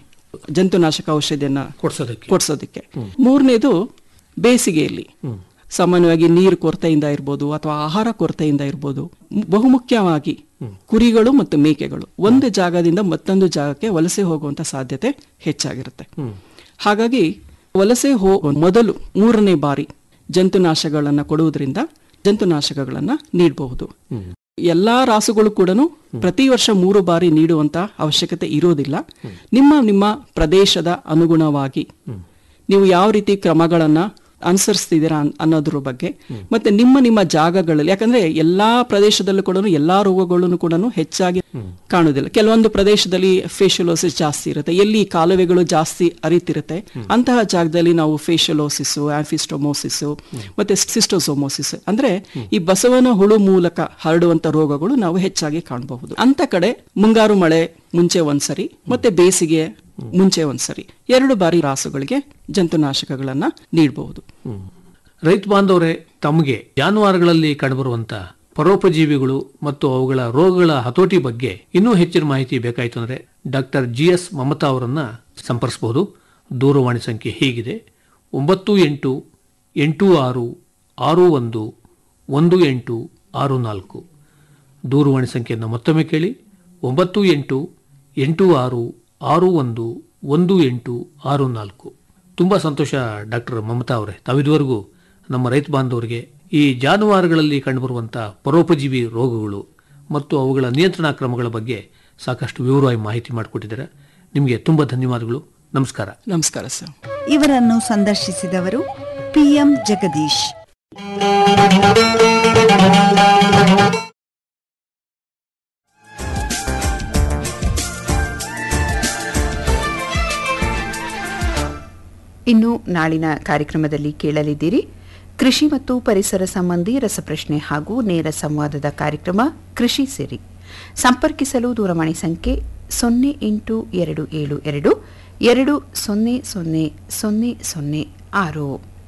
ಜಂತುನಾಶಕ ಔಷಧಿಯನ್ನ ಕೊಡ್ಸೋದಕ್ಕೆ ಕೊಡ್ಸೋದಕ್ಕೆ ಮೂರನೇದು ಬೇಸಿಗೆಯಲ್ಲಿ ಸಾಮಾನ್ಯವಾಗಿ ನೀರು ಕೊರತೆಯಿಂದ ಇರ್ಬೋದು ಅಥವಾ ಆಹಾರ ಕೊರತೆಯಿಂದ ಇರ್ಬೋದು ಮ್- ಬಹುಮುಖ್ಯವಾಗಿ ಕುರಿಗಳು ಮತ್ತು ಮೇಕೆಗಳು ಒಂದು ಜಾಗದಿಂದ ಮತ್ತೊಂದು ಜಾಗಕ್ಕೆ ವಲಸೆ ಹೋಗುವಂತ ಸಾಧ್ಯತೆ ಹೆಚ್ಚಾಗಿರುತ್ತೆ ಹಾಗಾಗಿ ವಲಸೆ ಹೋಗುವ ಮೊದಲು ಮೂರನೇ ಬಾರಿ ಜಂತುನಾಶಕಗಳನ್ನ ಕೊಡುವುದರಿಂದ ಜಂತುನಾಶಕಗಳನ್ನ ನೀಡಬಹುದು ಎಲ್ಲಾ ರಾಸುಗಳು ಕೂಡ ಪ್ರತಿ ವರ್ಷ ಮೂರು ಬಾರಿ ನೀಡುವಂತ ಅವಶ್ಯಕತೆ ಇರೋದಿಲ್ಲ ನಿಮ್ಮ ನಿಮ್ಮ ಪ್ರದೇಶದ ಅನುಗುಣವಾಗಿ ನೀವು ಯಾವ ರೀತಿ ಕ್ರಮಗಳನ್ನ ಅನುಸರಿಸ್ತಿದ್ದೀರಾ ಅನ್- ಅನ್ನೋದ್ರ ಬಗ್ಗೆ ಮತ್ತೆ ನಿಮ್ಮ ನಿಮ್ಮ ಜಾಗಗಳಲ್ಲಿ ಯಾಕಂದ್ರೆ ಎಲ್ಲಾ ಪ್ರದೇಶದಲ್ಲೂ ಕೂಡ ಎಲ್ಲಾ ರೋಗಗಳನ್ನು ಕೂಡ ಹೆಚ್ಚಾಗಿ ಕಾಣುವುದಿಲ್ಲ ಕೆಲವೊಂದು ಪ್ರದೇಶದಲ್ಲಿ ಫೇಶಿಯಲೋಸಿಸ್ ಜಾಸ್ತಿ ಇರುತ್ತೆ ಎಲ್ಲಿ ಕಾಲುವೆಗಳು ಜಾಸ್ತಿ ಅರಿತಿರುತ್ತೆ ಅಂತಹ ಜಾಗದಲ್ಲಿ ನಾವು ಫೇಶಿಯಲೋಸಿಸ್ ಆಂಫಿಸ್ಟೊಮೋಸಿಸ್ ಮತ್ತೆ ಸಿಸ್ಟೋಸೋಮೋಸಿಸ್ ಅಂದ್ರೆ ಈ ಬಸವನ ಹುಳು ಮೂಲಕ ಹರಡುವಂತ ರೋಗಗಳು ನಾವು ಹೆಚ್ಚಾಗಿ ಕಾಣಬಹುದು ಅಂತ ಕಡೆ ಮುಂಗಾರು ಮಳೆ ಮುಂಚೆ ಒಂದ್ಸರಿ ಮತ್ತೆ ಬೇಸಿಗೆ ಮುಂಚೆ ಒಂದ್ಸರಿ ಎರಡು ಬಾರಿ ರಾಸುಗಳಿಗೆ ಜಂತುನಾಶಕಗಳನ್ನ ನೀಡಬಹುದು ರೈತ ಬಾಂಧವರೇ ತಮಗೆ ಜಾನುವಾರುಗಳಲ್ಲಿ ಕಂಡುಬರುವಂತ ಪರೋಪಜೀವಿಗಳು ಮತ್ತು ಅವುಗಳ ರೋಗಗಳ ಹತೋಟಿ ಬಗ್ಗೆ ಇನ್ನೂ ಹೆಚ್ಚಿನ ಮಾಹಿತಿ ಬೇಕಾಯಿತು ಅಂದ್ರೆ ಡಾಕ್ಟರ್ ಜಿ ಎಸ್ ಮಮತಾ ಅವರನ್ನ ಸಂಪರ್ಸಬಹುದು ದೂರವಾಣಿ ಸಂಖ್ಯೆ ಹೀಗಿದೆ ಒಂಬತ್ತು ಎಂಟು ಎಂಟು ಆರು ಆರು ಒಂದು ಒಂದು ಎಂಟು ಆರು ನಾಲ್ಕು ದೂರವಾಣಿ ಸಂಖ್ಯೆಯನ್ನು ಮತ್ತೊಮ್ಮೆ ಕೇಳಿ ಒಂಬತ್ತು ಎಂಟು ಎಂಟು ಆರು ಆರು ಒಂದು ಒಂದು ಎಂಟು ಆರು ನಾಲ್ಕು ತುಂಬ ಸಂತೋಷ ಡಾಕ್ಟರ್ ಮಮತಾ ಅವರೇ ತಾವಿದುವರೆಗೂ ನಮ್ಮ ರೈತ ಬಾಂಧವರಿಗೆ ಈ ಜಾನುವಾರುಗಳಲ್ಲಿ ಕಂಡುಬರುವಂಥ ಪರೋಪಜೀವಿ ರೋಗಗಳು ಮತ್ತು ಅವುಗಳ ನಿಯಂತ್ರಣಾ ಕ್ರಮಗಳ ಬಗ್ಗೆ ಸಾಕಷ್ಟು ವಿವರವಾಗಿ ಮಾಹಿತಿ ಮಾಡಿಕೊಟ್ಟಿದ್ದಾರೆ ನಿಮಗೆ ತುಂಬ ಧನ್ಯವಾದಗಳು ನಮಸ್ಕಾರ ನಮಸ್ಕಾರ ಸರ್ ಇವರನ್ನು ಸಂದರ್ಶಿಸಿದವರು ಪಿಎಂ ಜಗದೀಶ್ ಇನ್ನು ನಾಳಿನ ಕಾರ್ಯಕ್ರಮದಲ್ಲಿ ಕೇಳಲಿದ್ದೀರಿ ಕೃಷಿ ಮತ್ತು ಪರಿಸರ ಸಂಬಂಧಿ ರಸಪ್ರಶ್ನೆ ಹಾಗೂ ನೇರ ಸಂವಾದದ ಕಾರ್ಯಕ್ರಮ ಕೃಷಿ ಸಿರಿ ಸಂಪರ್ಕಿಸಲು ದೂರವಾಣಿ ಸಂಖ್ಯೆ ಸೊನ್ನೆ ಎಂಟು ಎರಡು ಏಳು ಎರಡು ಎರಡು ಸೊನ್ನೆ ಸೊನ್ನೆ ಸೊನ್ನೆ ಸೊನ್ನೆ ಆರು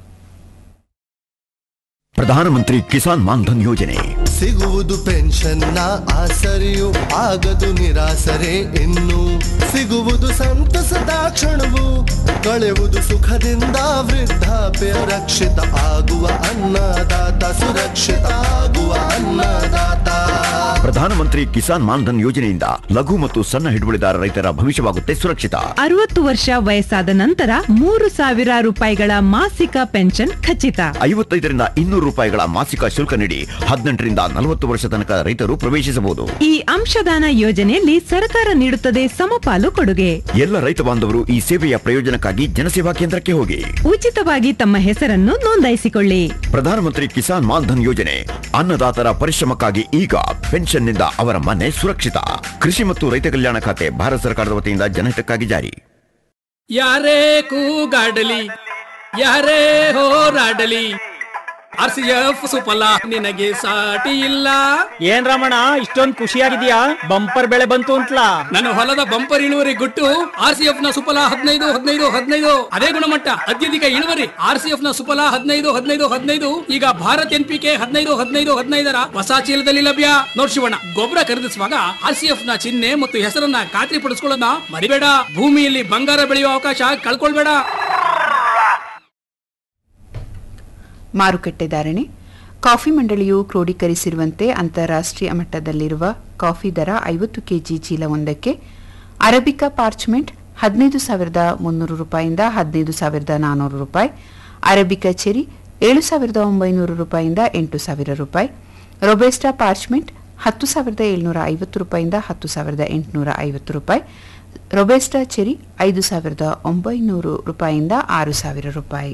ಪ್ರಧಾನಮಂತ್ರಿ ಕಿಸಾನ್ ಮಾನ್ಧನ್ ಯೋಜನೆ ಸಿಗುವುದು ಪೆನ್ಷನ್ನ ಆಸರೆಯು ಆಗದು ನಿರಾಸರೆ ಇನ್ನು ಸಿಗುವುದು ಸಂತಸದ ಕ್ಷಣವು ಕಳೆಯುವುದು ಸುಖದಿಂದ ವೃದ್ಧಾಪ್ಯ ರಕ್ಷಿತ ಆಗುವ ಅನ್ನದಾತ ಸುರಕ್ಷಿತ ಆಗುವ ಅನ್ನದಾತ ಪ್ರಧಾನಮಂತ್ರಿ ಕಿಸಾನ್ ಮಾನ್ಧನ್ ಯೋಜನೆಯಿಂದ ಲಘು ಮತ್ತು ಸಣ್ಣ ಹಿಡುವಳಿದಾರ ರೈತರ ಭವಿಷ್ಯವಾಗುತ್ತೆ ಸುರಕ್ಷಿತ ಅರವತ್ತು ವರ್ಷ ವಯಸ್ಸಾದ ನಂತರ ಮೂರು ಸಾವಿರ ರೂಪಾಯಿಗಳ ಮಾಸಿಕ ಪೆನ್ಷನ್ ಖಚಿತ ಐವತ್ತೈದರಿಂದ ಇನ್ನೂರು ರೂಪಾಯಿಗಳ ಮಾಸಿಕ ಶುಲ್ಕ ನೀಡಿ ಹದಿನೆಂಟರಿಂದ ನಲವತ್ತು ವರ್ಷ ತನಕ ರೈತರು ಪ್ರವೇಶಿಸಬಹುದು ಈ ಅಂಶದಾನ ಯೋಜನೆಯಲ್ಲಿ ಸರ್ಕಾರ ನೀಡುತ್ತದೆ ಸಮಪಾಲು ಕೊಡುಗೆ ಎಲ್ಲ ರೈತ ಬಾಂಧವರು ಈ ಸೇವೆಯ ಪ್ರಯೋಜನಕ್ಕಾಗಿ ಜನಸೇವಾ ಕೇಂದ್ರಕ್ಕೆ ಹೋಗಿ ಉಚಿತವಾಗಿ ತಮ್ಮ ಹೆಸರನ್ನು ನೋಂದಾಯಿಸಿಕೊಳ್ಳಿ ಪ್ರಧಾನಮಂತ್ರಿ ಕಿಸಾನ್ ಮಾನ್ಧನ್ ಯೋಜನೆ ಅನ್ನದಾತರ ಪರಿಶ್ರಮಕ್ಕಾಗಿ ಈಗ ಪೆನ್ಷನ್ನಿಂದ ಅವರ ಮನೆ ಸುರಕ್ಷಿತ ಕೃಷಿ ಮತ್ತು ರೈತ ಕಲ್ಯಾಣ ಖಾತೆ ಭಾರತ ಸರ್ಕಾರದ ವತಿಯಿಂದ ಜನಹಿತಕ್ಕಾಗಿ ಜಾರಿ ಯಾರೇ ಕೂಗಾಡಲಿ ಯಾರೇ ಹೋರಾಡಲಿ ಆರ್ ಸಿ ಎಫ್ ಸುಫಲ ನಿನಗೆ ಸಾಟಿ ಇಲ್ಲ ಏನ್ ರಮಣ ಇಷ್ಟೊಂದ್ ಖುಷಿಯಾಗಿದ್ಯಾ ಬಂಪರ್ ಬೆಳೆ ಬಂತು ಅಂತ್ಲಾ ನನ್ನ ಹೊಲದ ಬಂಪರ್ ಇಳುವರಿ ಗುಟ್ಟು ಆರ್ ಸಿ ಎಫ್ ನ ಸುಫಲ ಹದಿನೈದು ಹದಿನೈದು ಹದಿನೈದು ಅದೇ ಗುಣಮಟ್ಟ ಅತ್ಯಧಿಕ ಇಳುವರಿ ಆರ್ ಸಿ ಎಫ್ ನ ಸುಫಲ ಹದಿನೈದು ಹದಿನೈದು ಹದಿನೈದು ಈಗ ಭಾರತ್ ಎನ್ ಪಿ ಕೆ ಹದಿನೈದು ಹದಿನೈದು ಹದಿನೈದರ ಹೊಸ ಚೀಲದಲ್ಲಿ ಲಭ್ಯ ನೋಡ್ ಶಿವಣ್ಣ ಗೊಬ್ಬರ ಖರೀದಿಸುವಾಗ ಆರ್ ಸಿ ಎಫ್ ನ ಚಿಹ್ನೆ ಮತ್ತು ಹೆಸರನ್ನ ಖಾತ್ರಿ ಪಡಿಸ್ಕೊಳ್ಳೋದನ್ನ ಮರಿಬೇಡ ಭೂಮಿಯಲ್ಲಿ ಬಂಗಾರ ಬೆಳೆಯುವ ಅವಕಾಶ ಕಳ್ಕೊಳ್ಬೇಡ ಮಾರುಕಟ್ಟೆ ಧಾರಣೆ ಕಾಫಿ ಮಂಡಳಿಯು ಕ್ರೋಢೀಕರಿಸಿರುವಂತೆ ಅಂತಾರಾಷ್ಟ್ರೀಯ ಮಟ್ಟದಲ್ಲಿರುವ ಕಾಫಿ ದರ ಐವತ್ತು ಕೆಜಿ ಚೀಲವೊಂದಕ್ಕೆ ಅರಬಿಕಾ ಪಾರ್ಚ್ಮೆಂಟ್ ಹದಿನೈದು ಸಾವಿರದ ಮುನ್ನೂರು ರೂಪಾಯಿಯಿಂದ ಹದಿನೈದು ಸಾವಿರದ ನಾನ್ನೂರು ರೂಪಾಯಿ ಅರಬಿಕಾ ಚೆರಿ ಏಳು ಸಾವಿರದ ಒಂಬೈನೂರು ರೂಪಾಯಿಯಿಂದ ಎಂಟು ಸಾವಿರ ರೂಪಾಯಿ ರೊಬೆಸ್ಟಾ ಪಾರ್ಚ್ಮೆಂಟ್ ಹತ್ತು ಸಾವಿರದ ಏಳ್ನೂರ ಐವತ್ತು ರೂಪಾಯಿಯಿಂದ ಹತ್ತು ಸಾವಿರದ ಎಂಟುನೂರ ಐವತ್ತು ರೂಪಾಯಿ ರೊಬೆಸ್ಟಾ ಚೆರಿ ಐದು ಸಾವಿರದ ಒಂಬೈನೂರು ರೂಪಾಯಿಯಿಂದ ಆರು ಸಾವಿರ ರೂಪಾಯಿ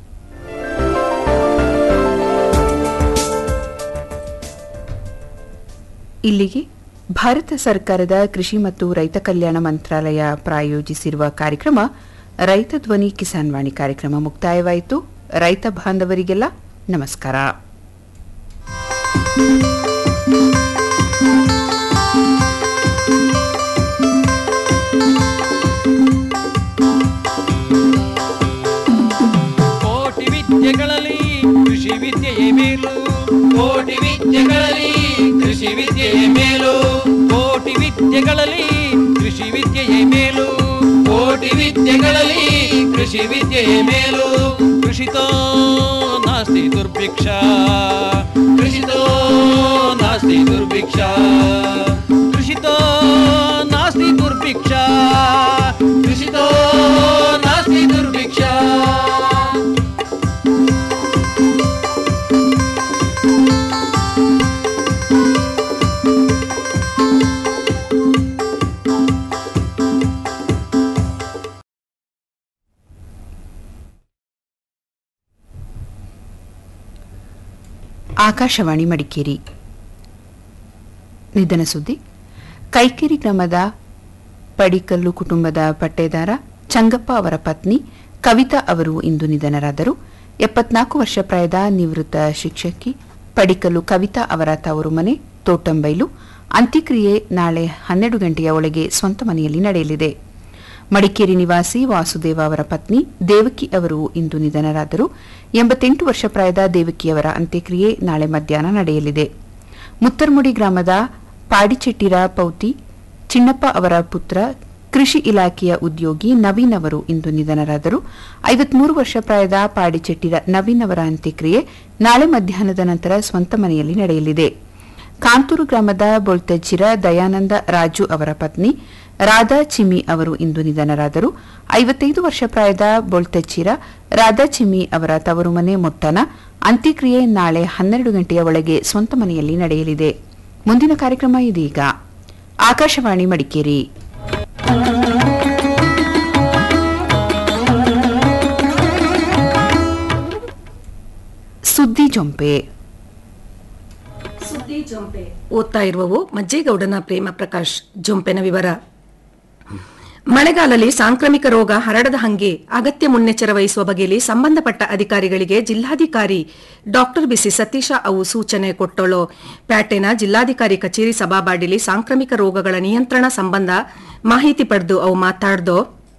ಇಲ್ಲಿಗೆ ಭಾರತ ಸರ್ಕಾರದ ಕೃಷಿ ಮತ್ತು ರೈತ ಕಲ್ಯಾಣ ಮಂತ್ರಾಲಯ ಪ್ರಾಯೋಜಿಸಿರುವ ಕಾರ್ಯಕ್ರಮ ರೈತ ಧ್ವನಿ ಕಿಸಾನ್ ವಾಣಿ ಕಾರ್ಯಕ್ರಮ ಮುಕ್ತಾಯವಾಯಿತು ರೈತ ಬಾಂಧವರಿಗೆಲ್ಲ ನಮಸ್ಕಾರ ಕೋಟಿ ವಿದ್ಯೆಗಳಲ್ಲಿ ಕೃಷಿ ವಿದ್ಯೆಯೇ ಮೇಲು ಕೋಟಿ ವಿದ್ಯೆಗಳಲ್ಲಿ ಕೃಷಿ ವಿದ್ಯೆಯೇ ಮೇಲು ಕೋಟಿ ವಿದ್ಯೆಗಳಲ್ಲಿ ಕೃಷಿ ವಿದ್ಯೆಯೇ ಮೇಲು ಕೋಟಿ ವಿದ್ಯೆಗಳಲ್ಲಿ ಕೃಷಿ ವಿದ್ಯೆಯೇ ಮೇಲು ಕೃಷಿತೋ ನಾಸ್ತಿ ದುರ್ಭಿಕ್ಷ ಕೃಷಿತೋ ನಾಸ್ತಿ ದುರ್ಭಿಕ್ಷ ಕೃಷಿತೋ ನಾಸ್ತಿ ದುರ್ಭಿಕ್ಷ ಕೃಷಿತೋ ನಾಸ್ತಿ ದುರ್ಭಿಕ್ಷ ಆಕಾಶವಾಣಿ ಮಡಿಕೇರಿ ನಿಧನ ಸುದ್ದಿ ಕೈಕೇರಿ ಗ್ರಾಮದ ಪಡಿಕಲ್ಲು ಕುಟುಂಬದ ಪಟ್ಟೇದಾರ ಚಂಗಪ್ಪ ಅವರ ಪತ್ನಿ ಕವಿತಾ ಅವರು ಇಂದು ನಿಧನರಾದರು ಎಪ್ಪತ್ನಾಲ್ಕು ವರ್ಷ ಪ್ರಾಯದ ನಿವೃತ್ತ ಶಿಕ್ಷಕಿ ಪಡಿಕಲ್ಲು ಕವಿತಾ ಅವರ ತವರು ಮನೆ ತೋಟಂಬೈಲು ಅಂತ್ಯಕ್ರಿಯೆ ನಾಳೆ ಹನ್ನೆರಡು ಗಂಟೆಯ ಒಳಗೆ ಸ್ವಂತ ಮನೆಯಲ್ಲಿ ನಡೆಯಲಿದೆ ಮಡಿಕೇರಿ ನಿವಾಸಿ ವಾಸುದೇವ ಅವರ ಪತ್ನಿ ದೇವಕಿ ಅವರು ಇಂದು ನಿಧನರಾದರು ಎಂಬತ್ತೆಂಟು ವರ್ಷ ಪ್ರಾಯದ ದೇವಕಿಯವರ ಅಂತ್ಯಕ್ರಿಯೆ ನಾಳೆ ಮಧ್ಯಾಹ್ನ ನಡೆಯಲಿದೆ ಮುತ್ತರ್ಮುಡಿ ಗ್ರಾಮದ ಪಾಡಿಚೆಟ್ಟಿರ ಪೌತಿ ಚಿನ್ನಪ್ಪ ಅವರ ಪುತ್ರ ಕೃಷಿ ಇಲಾಖೆಯ ಉದ್ಯೋಗಿ ನವೀನ್ ಅವರು ಇಂದು ನಿಧನರಾದರು ಐವತ್ಮೂರು ವರ್ಷ ಪ್ರಾಯದ ಪಾಡಿಚೆಟ್ಟಿರ ನವೀನ್ ಅವರ ಅಂತ್ಯಕ್ರಿಯೆ ನಾಳೆ ಮಧ್ಯಾಹ್ನದ ನಂತರ ಸ್ವಂತ ಮನೆಯಲ್ಲಿ ನಡೆಯಲಿದೆ ಕಾಂತೂರು ಗ್ರಾಮದ ಬೊಳ್ತಜ್ಜಿರ ದಯಾನಂದ ರಾಜು ಅವರ ಪತ್ನಿ ರಾಧಾ ಚಿಮಿ ಅವರು ಇಂದು ನಿಧನರಾದರು ಐವತ್ತೈದು ವರ್ಷ ಪ್ರಾಯದ ಬೊಳ್ತಚ್ಚಿರ ರಾಧಾ ಚಿಮಿ ಅವರ ತವರು ಮನೆ ಮೊಟ್ಟನ ಅಂತ್ಯಕ್ರಿಯೆ ನಾಳೆ ಹನ್ನೆರಡು ಗಂಟೆಯ ಒಳಗೆ ಸ್ವಂತ ಮನೆಯಲ್ಲಿ ನಡೆಯಲಿದೆ ಮುಂದಿನ ಕಾರ್ಯಕ್ರಮ ಇದೀಗ ಆಕಾಶವಾಣಿ ಮಡಿಕೇರಿ ಸುದ್ದಿ ಜೊಂಪೆ ಸುದ್ದಿ ಜೊಂಪೆ ಓದ್ತಾ ಇರುವವು ಮಜ್ಜೇಗೌಡನ ಪ್ರೇಮ ಪ್ರಕಾಶ್ ಜೊಂಪೆನ ವಿವರ ಮಳೆಗಾಲದಲ್ಲಿ ಸಾಂಕ್ರಾಮಿಕ ರೋಗ ಹರಡದ ಹಂಗೆ ಅಗತ್ಯ ಮುನ್ನೆಚ್ಚರ ವಹಿಸುವ ಬಗೆಯಲ್ಲಿ ಸಂಬಂಧಪಟ್ಟ ಅಧಿಕಾರಿಗಳಿಗೆ ಜಿಲ್ಲಾಧಿಕಾರಿ ಡಾಕ್ಟರ್ ಬಿಸಿ ಸತೀಶ ಅವು ಸೂಚನೆ ಕೊಟ್ಟಳು ಪ್ಯಾಟೆನ ಜಿಲ್ಲಾಧಿಕಾರಿ ಕಚೇರಿ ಸಭಾಬಾಡಿಲಿ ಸಾಂಕ್ರಾಮಿಕ ರೋಗಗಳ ನಿಯಂತ್ರಣ ಸಂಬಂಧ ಮಾಹಿತಿ ಪಡೆದು ಅವು ಮಾತಾಡ್ದೋ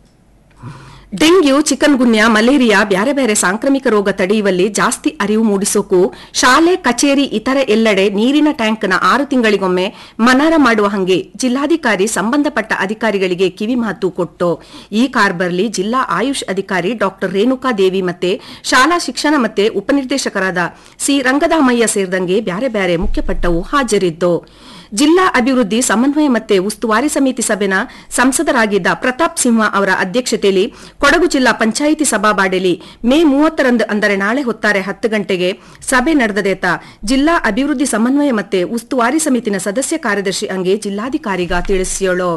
ಡೆಂಗ್ಯೂ ಚಿಕನ್ ಗುನ್ಯಾ ಮಲೇರಿಯಾ ಬ್ಯಾರೆ ಬ್ಯಾರೆ ಸಾಂಕ್ರಾಮಿಕ ರೋಗ ತಡೆಯುವಲ್ಲಿ ಜಾಸ್ತಿ ಅರಿವು ಮೂಡಿಸೋಕು ಶಾಲೆ ಕಚೇರಿ ಇತರ ಎಲ್ಲೆಡೆ ನೀರಿನ ಟ್ಯಾಂಕ್ನ ಆರು ತಿಂಗಳಿಗೊಮ್ಮೆ ಮನಾರ ಮಾಡುವ ಹಂಗೆ ಜಿಲ್ಲಾಧಿಕಾರಿ ಸಂಬಂಧಪಟ್ಟ ಅಧಿಕಾರಿಗಳಿಗೆ ಕಿವಿ ಮಾತು ಕೊಟ್ಟು ಈ ಕಾರ್ಬರ್ಲಿ ಜಿಲ್ಲಾ ಆಯುಷ್ ಅಧಿಕಾರಿ ಡಾಕ್ಟರ್ ರೇಣುಕಾ ದೇವಿ ಮತ್ತೆ ಶಾಲಾ ಶಿಕ್ಷಣ ಮತ್ತೆ ಉಪನಿರ್ದೇಶಕರಾದ ಸಿ ರಂಗದಾಮಯ್ಯ ಸೇರಿದಂಗೆ ಬ್ಯಾರೆ ಬ್ಯಾರೆ ಮುಖ್ಯಪಟ್ಟವು ಹಾಜರಿದ್ದು ಜಿಲ್ಲಾ ಅಭಿವೃದ್ಧಿ ಸಮನ್ವಯ ಮತ್ತೆ ಉಸ್ತುವಾರಿ ಸಮಿತಿ ಸಭೆನ ಸಂಸದರಾಗಿದ್ದ ಪ್ರತಾಪ್ ಸಿಂಹ ಅವರ ಅಧ್ಯಕ್ಷತೆಯಲ್ಲಿ ಕೊಡಗು ಜಿಲ್ಲಾ ಪಂಚಾಯಿತಿ ಸಭಾಬಾಡೆಲಿ ಮೇ ಮೂವತ್ತರಂದು ಅಂದರೆ ನಾಳೆ ಹೊತ್ತಾರೆ ಹತ್ತು ಗಂಟೆಗೆ ಸಭೆ ನಡೆದದೇತ ಜಿಲ್ಲಾ ಅಭಿವೃದ್ಧಿ ಸಮನ್ವಯ ಮತ್ತೆ ಉಸ್ತುವಾರಿ ಸಮಿತಿನ ಸದಸ್ಯ ಕಾರ್ಯದರ್ಶಿ ಅಂಗೆ ಜಿಲ್ಲಾಧಿಕಾರಿಗ ತಿಳಿಸಿಯೋಳು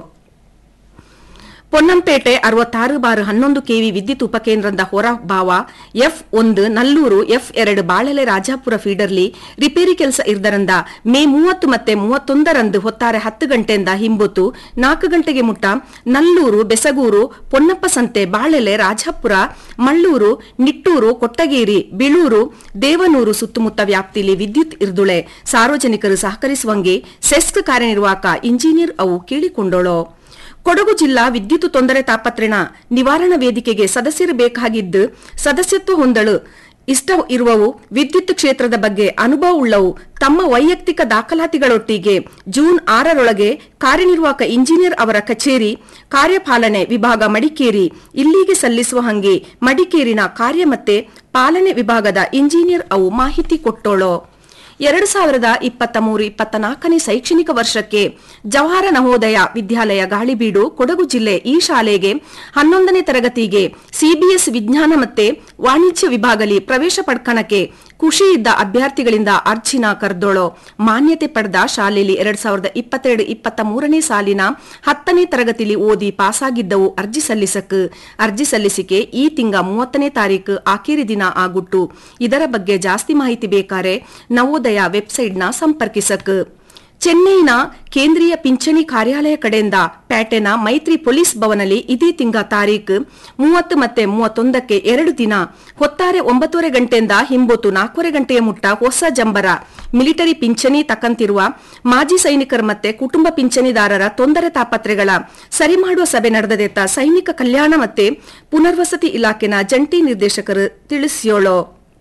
ಪೊನ್ನಂಪೇಟೆ ಅರವತ್ತಾರು ಬಾರು ಹನ್ನೊಂದು ಕೆವಿ ವಿದ್ಯುತ್ ಉಪಕೇಂದ್ರದ ಹೊರಭಾವ ಎಫ್ ಒಂದು ನಲ್ಲೂರು ಎಫ್ ಎರಡು ಬಾಳೆಲೆ ರಾಜಾಪುರ ಫೀಡರ್ಲಿ ರಿಪೇರಿ ಕೆಲಸ ಇರ್ದರಂದ ಮೇ ಮೂವತ್ತು ಮತ್ತೆ ಮೂವತ್ತೊಂದರಂದು ಹೊತ್ತಾರೆ ಹತ್ತು ಗಂಟೆಯಿಂದ ಹಿಂಬುತ್ತು ನಾಲ್ಕು ಗಂಟೆಗೆ ಮುಟ್ಟ ನಲ್ಲೂರು ಬೆಸಗೂರು ಪೊನ್ನಪ್ಪ ಸಂತೆ ಬಾಳೆಲೆ ರಾಜಾಪುರ ಮಳ್ಳೂರು ನಿಟ್ಟೂರು ಕೊಟ್ಟಗೇರಿ ಬಿಳೂರು ದೇವನೂರು ಸುತ್ತಮುತ್ತ ವ್ಯಾಪ್ತಿಯಲ್ಲಿ ವಿದ್ಯುತ್ ಇರ್ದುಳೆ ಸಾರ್ವಜನಿಕರು ಸಹಕರಿಸುವಂಗೆ ಸೆಸ್ಕ್ ಕಾರ್ಯನಿರ್ವಾಹಕ ಇಂಜಿನಿಯರ್ ಅವು ಕೇಳಿಕೊಂಡೋಳು ಕೊಡಗು ಜಿಲ್ಲಾ ವಿದ್ಯುತ್ ತೊಂದರೆ ತಾಪತ್ರಣ ನಿವಾರಣಾ ವೇದಿಕೆಗೆ ಸದಸ್ಯರು ಬೇಕಾಗಿದ್ದು ಸದಸ್ಯತ್ವ ಹೊಂದಲು ಇಷ್ಟ ಇರುವವು ವಿದ್ಯುತ್ ಕ್ಷೇತ್ರದ ಬಗ್ಗೆ ಅನುಭವವುಳ್ಳವು ತಮ್ಮ ವೈಯಕ್ತಿಕ ದಾಖಲಾತಿಗಳೊಟ್ಟಿಗೆ ಜೂನ್ ಆರರೊಳಗೆ ಕಾರ್ಯನಿರ್ವಾಹಕ ಇಂಜಿನಿಯರ್ ಅವರ ಕಚೇರಿ ಕಾರ್ಯಪಾಲನೆ ವಿಭಾಗ ಮಡಿಕೇರಿ ಇಲ್ಲಿಗೆ ಸಲ್ಲಿಸುವ ಹಂಗೆ ಮಡಿಕೇರಿನ ಕಾರ್ಯ ಮತ್ತೆ ಪಾಲನೆ ವಿಭಾಗದ ಇಂಜಿನಿಯರ್ ಅವು ಮಾಹಿತಿ ಕೊಟ್ಟೋಳು ಎರಡು ಸಾವಿರದ ಇಪ್ಪತ್ತ ಮೂರು ಇಪ್ಪತ್ತ ನಾಲ್ಕನೇ ಶೈಕ್ಷಣಿಕ ವರ್ಷಕ್ಕೆ ಜವಾಹರ ನವೋದಯ ವಿದ್ಯಾಲಯ ಗಾಳಿಬೀಡು ಕೊಡಗು ಜಿಲ್ಲೆ ಈ ಶಾಲೆಗೆ ಹನ್ನೊಂದನೇ ತರಗತಿಗೆ ಸಿಬಿಎಸ್ ವಿಜ್ಞಾನ ಮತ್ತೆ ವಾಣಿಜ್ಯ ವಿಭಾಗಲಿ ಪ್ರವೇಶ ಪಡ್ಕಣಕ್ಕೆ ಖುಷಿ ಇದ್ದ ಅಭ್ಯರ್ಥಿಗಳಿಂದ ಅರ್ಜಿನ ಕರ್ದೋಳೋ ಮಾನ್ಯತೆ ಪಡೆದ ಶಾಲೆಯಲ್ಲಿ ಎರಡ್ ಸಾವಿರದ ಇಪ್ಪತ್ತೆರಡು ಇಪ್ಪತ್ತ ಮೂರನೇ ಸಾಲಿನ ಹತ್ತನೇ ತರಗತಿಲಿ ಓದಿ ಪಾಸಾಗಿದ್ದವು ಅರ್ಜಿ ಸಲ್ಲಿಸಕ್ ಅರ್ಜಿ ಸಲ್ಲಿಸಿಕೆ ಈ ತಿಂಗ ಮೂವತ್ತನೇ ತಾರೀಕು ಆಖೇರಿ ದಿನ ಆಗುಟ್ಟು ಇದರ ಬಗ್ಗೆ ಜಾಸ್ತಿ ಮಾಹಿತಿ ಬೇಕಾರೆ ನವೋದಯ ವೆಬ್ಸೈಟ್ನ ಸಂಪರ್ಕಿಸಕ್ ಚೆನ್ನೈನ ಕೇಂದ್ರೀಯ ಪಿಂಚಣಿ ಕಾರ್ಯಾಲಯ ಕಡೆಯಿಂದ ಪ್ಯಾಟೆನ ಮೈತ್ರಿ ಪೊಲೀಸ್ ಭವನಲ್ಲಿ ಇದೇ ತಿಂಗ ತಾರೀಕು ಮೂವತ್ತು ಮತ್ತೆ ಮೂವತ್ತೊಂದಕ್ಕೆ ಎರಡು ದಿನ ಹೊತ್ತಾರೆ ಒಂಬತ್ತುವರೆ ಗಂಟೆಯಿಂದ ಹಿಂಬೊತ್ತು ನಾಲ್ಕೂವರೆ ಗಂಟೆಯ ಮುಟ್ಟ ಹೊಸ ಜಂಬರ ಮಿಲಿಟರಿ ಪಿಂಚಣಿ ತಕ್ಕಂತಿರುವ ಮಾಜಿ ಸೈನಿಕರ ಮತ್ತೆ ಕುಟುಂಬ ಪಿಂಚಣಿದಾರರ ತೊಂದರೆ ತಾಪತ್ರೆಗಳ ಸರಿ ಮಾಡುವ ಸಭೆ ನಡೆದದೆತ್ತ ಸೈನಿಕ ಕಲ್ಯಾಣ ಮತ್ತೆ ಪುನರ್ವಸತಿ ಇಲಾಖೆನ ಜಂಟಿ ನಿರ್ದೇಶಕರು ತಿಳಿಸಿಯೋಳು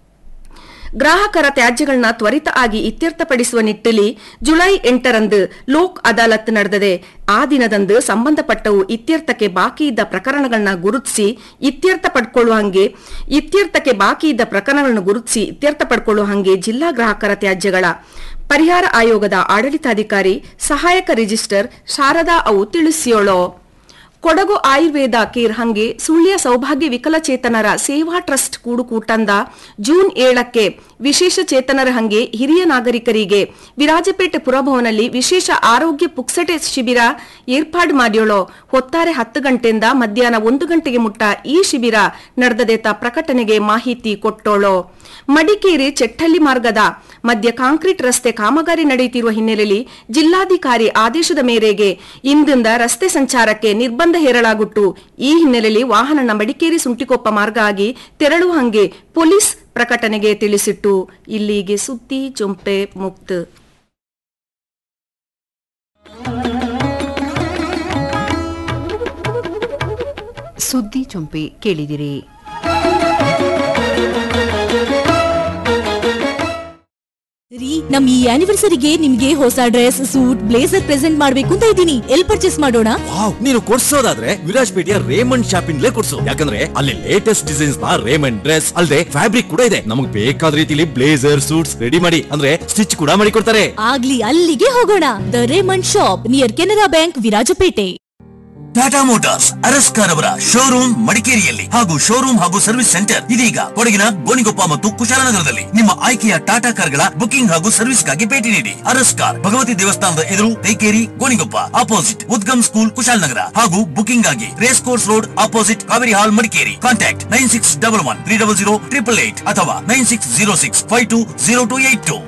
ಗ್ರಾಹಕರ ತ್ಯಾಜ್ಯಗಳನ್ನ ತ್ವರಿತ ಆಗಿ ಇತ್ಯರ್ಥಪಡಿಸುವ ನಿಟ್ಟಿನಲ್ಲಿ ಜುಲೈ ಎಂಟರಂದು ಲೋಕ್ ಅದಾಲತ್ ನಡೆದಿದೆ ಆ ದಿನದಂದು ಸಂಬಂಧಪಟ್ಟವು ಇತ್ಯರ್ಥಕ್ಕೆ ಬಾಕಿ ಇದ್ದ ಪ್ರಕರಣಗಳನ್ನ ಗುರುತಿಸಿ ಇತ್ಯರ್ಥ ಪಡ್ಕೊಳ್ಳುವ ಹಂಗೆ ಇತ್ಯರ್ಥಕ್ಕೆ ಬಾಕಿ ಇದ್ದ ಪ್ರಕರಣಗಳನ್ನು ಗುರುತಿಸಿ ಇತ್ಯರ್ಥ ಪಡ್ಕೊಳ್ಳುವ ಹಂಗೆ ಜಿಲ್ಲಾ ಗ್ರಾಹಕರ ತ್ಯಾಜ್ಯಗಳ ಪರಿಹಾರ ಆಯೋಗದ ಆಡಳಿತಾಧಿಕಾರಿ ಸಹಾಯಕ ರಿಜಿಸ್ಟರ್ ಶಾರದಾ ಅವು ತಿಳಿಸಿಯೋಳು ಕೊಡಗು ಆಯುರ್ವೇದ ಕೇರ್ ಹಂಗೆ ಸುಳ್ಯ ಸೌಭಾಗ್ಯ ವಿಕಲಚೇತನರ ಸೇವಾ ಟ್ರಸ್ಟ್ ಕೂಡುಕೂಟಂದ ಜೂನ್ ಏಳಕ್ಕೆ ವಿಶೇಷ ಚೇತನರ ಹಂಗೆ ಹಿರಿಯ ನಾಗರಿಕರಿಗೆ ವಿರಾಜಪೇಟೆ ಪುರಭವನಲ್ಲಿ ವಿಶೇಷ ಆರೋಗ್ಯ ಪುಕ್ಸಟೆ ಶಿಬಿರ ಏರ್ಪಾಡು ಮಾಡ್ಯೋಳೋ ಹೊತ್ತಾರೆ ಹತ್ತು ಗಂಟೆಯಿಂದ ಮಧ್ಯಾಹ್ನ ಒಂದು ಗಂಟೆಗೆ ಮುಟ್ಟ ಈ ಶಿಬಿರ ನಡೆದದೇತ ಪ್ರಕಟಣೆಗೆ ಮಾಹಿತಿ ಕೊಟ್ಟೋಳೋ ಮಡಿಕೇರಿ ಚೆಟ್ಟಳ್ಳಿ ಮಾರ್ಗದ ಮಧ್ಯ ಕಾಂಕ್ರೀಟ್ ರಸ್ತೆ ಕಾಮಗಾರಿ ನಡೆಯುತ್ತಿರುವ ಹಿನ್ನೆಲೆಯಲ್ಲಿ ಜಿಲ್ಲಾಧಿಕಾರಿ ಆದೇಶದ ಮೇರೆಗೆ ಇಂದಿಂದ ರಸ್ತೆ ಸಂಚಾರಕ್ಕೆ ನಿರ್ಬಂಧ ಹೇರಲಾಗುಟ್ಟು ಈ ಹಿನ್ನೆಲೆಯಲ್ಲಿ ವಾಹನ ಮಡಿಕೇರಿ ಸುಂಟಿಕೊಪ್ಪ ಮಾರ್ಗ ಆಗಿ ತೆರಳುವ ಹಂಗೆ ಪೊಲೀಸ್ ಪ್ರಕಟಣೆಗೆ ತಿಳಿಸಿಟ್ಟು ಇಲ್ಲಿಗೆ ಸುದ್ದಿ ಚೊಂಪೆ ಮುಕ್ತ ಸುದ್ದಿ ಚುಂಪಿ ಕೇಳಿದಿರಿ ರೀ ನಮ್ ಈ ಆನಿವರ್ಸರಿಗೆ ನಿಮ್ಗೆ ಹೊಸ ಡ್ರೆಸ್ ಸೂಟ್ ಬ್ಲೇಸರ್ ಪ್ರೆಸೆಂಟ್ ಮಾಡ್ಬೇಕು ಅಂತ ಇದ್ದೀನಿ ಎಲ್ ಪರ್ಚೇಸ್ ಮಾಡೋಣ ವಾವ್ ನೀನು ಕೊಡ್ಸೋದಾದ್ರೆ ವಿರಾಜ್ಪೇಟೆಯ ರೇಮಂಡ್ ಶಾಪಿಂಗ್ಲೇ ಕೊಡ್ಸು ಯಾಕಂದ್ರೆ ಅಲ್ಲಿ ಲೇಟೆಸ್ಟ್ ಡಿಸೈನ್ಸ್ ನ ರೇಮಂಡ್ ಡ್ರೆಸ್ ಅಲ್ಲದೆ ಫ್ಯಾಬ್ರಿಕ್ ಕೂಡ ಇದೆ ನಮಗೆ ಬೇಕಾದ ರೀತಿಲಿ ಬ್ಲೇಸರ್ ಸೂಟ್ಸ್ ರೆಡಿ ಮಾಡಿ ಅಂದ್ರೆ ಸ್ಟಿಚ್ ಕೂಡ ಮಾಡಿ ಕೊಡ್ತಾರೆ ಆಗ್ಲಿ ಅಲ್ಲಿಗೆ ಹೋಗೋಣ the Raymond shop near Canara bank Virajpet Tata motors Araskar ಅವರ ಶೋರೂಮ್ ಮಡಿಕೇರಿಯಲ್ಲಿ ಹಾಗೂ ಶೋರೂಮ್ ಹಾಗೂ ಸರ್ವಿಸ್ ಸೆಂಟರ್ ಇದೀಗ ಕೊಡಗಿನ ಗೋಣಿಗೊಪ್ಪ ಮತ್ತು ಕುಶಾಲನಗರದಲ್ಲಿ ನಿಮ್ಮ ಆಯ್ಕೆಯ ಟಾಟಾ ಕಾರ್ಗಳ ಬುಕಿಂಗ್ ಹಾಗೂ ಸರ್ವಿಸ್ಗಾಗಿ ಭೇಟಿ ನೀಡಿ ಅರಸ್ಕಾರ್ ಭಗವತಿ ದೇವಸ್ಥಾನದ ಎದುರು ತೈಕೇರಿ ಗೋಣಿಗೊಪ್ಪ ಅಪೋಸಿಟ್ ಉದ್ಗಮ್ ಸ್ಕೂಲ್ ಕುಶಾಲನಗರ ಹಾಗೂ ಬುಕಿಂಗ್ ಆಗಿ race course road opposite Kaveri hall Madikeri contact nine six double one three double zero triple eight ಅಥವಾ nine six zero six five two zero two eight two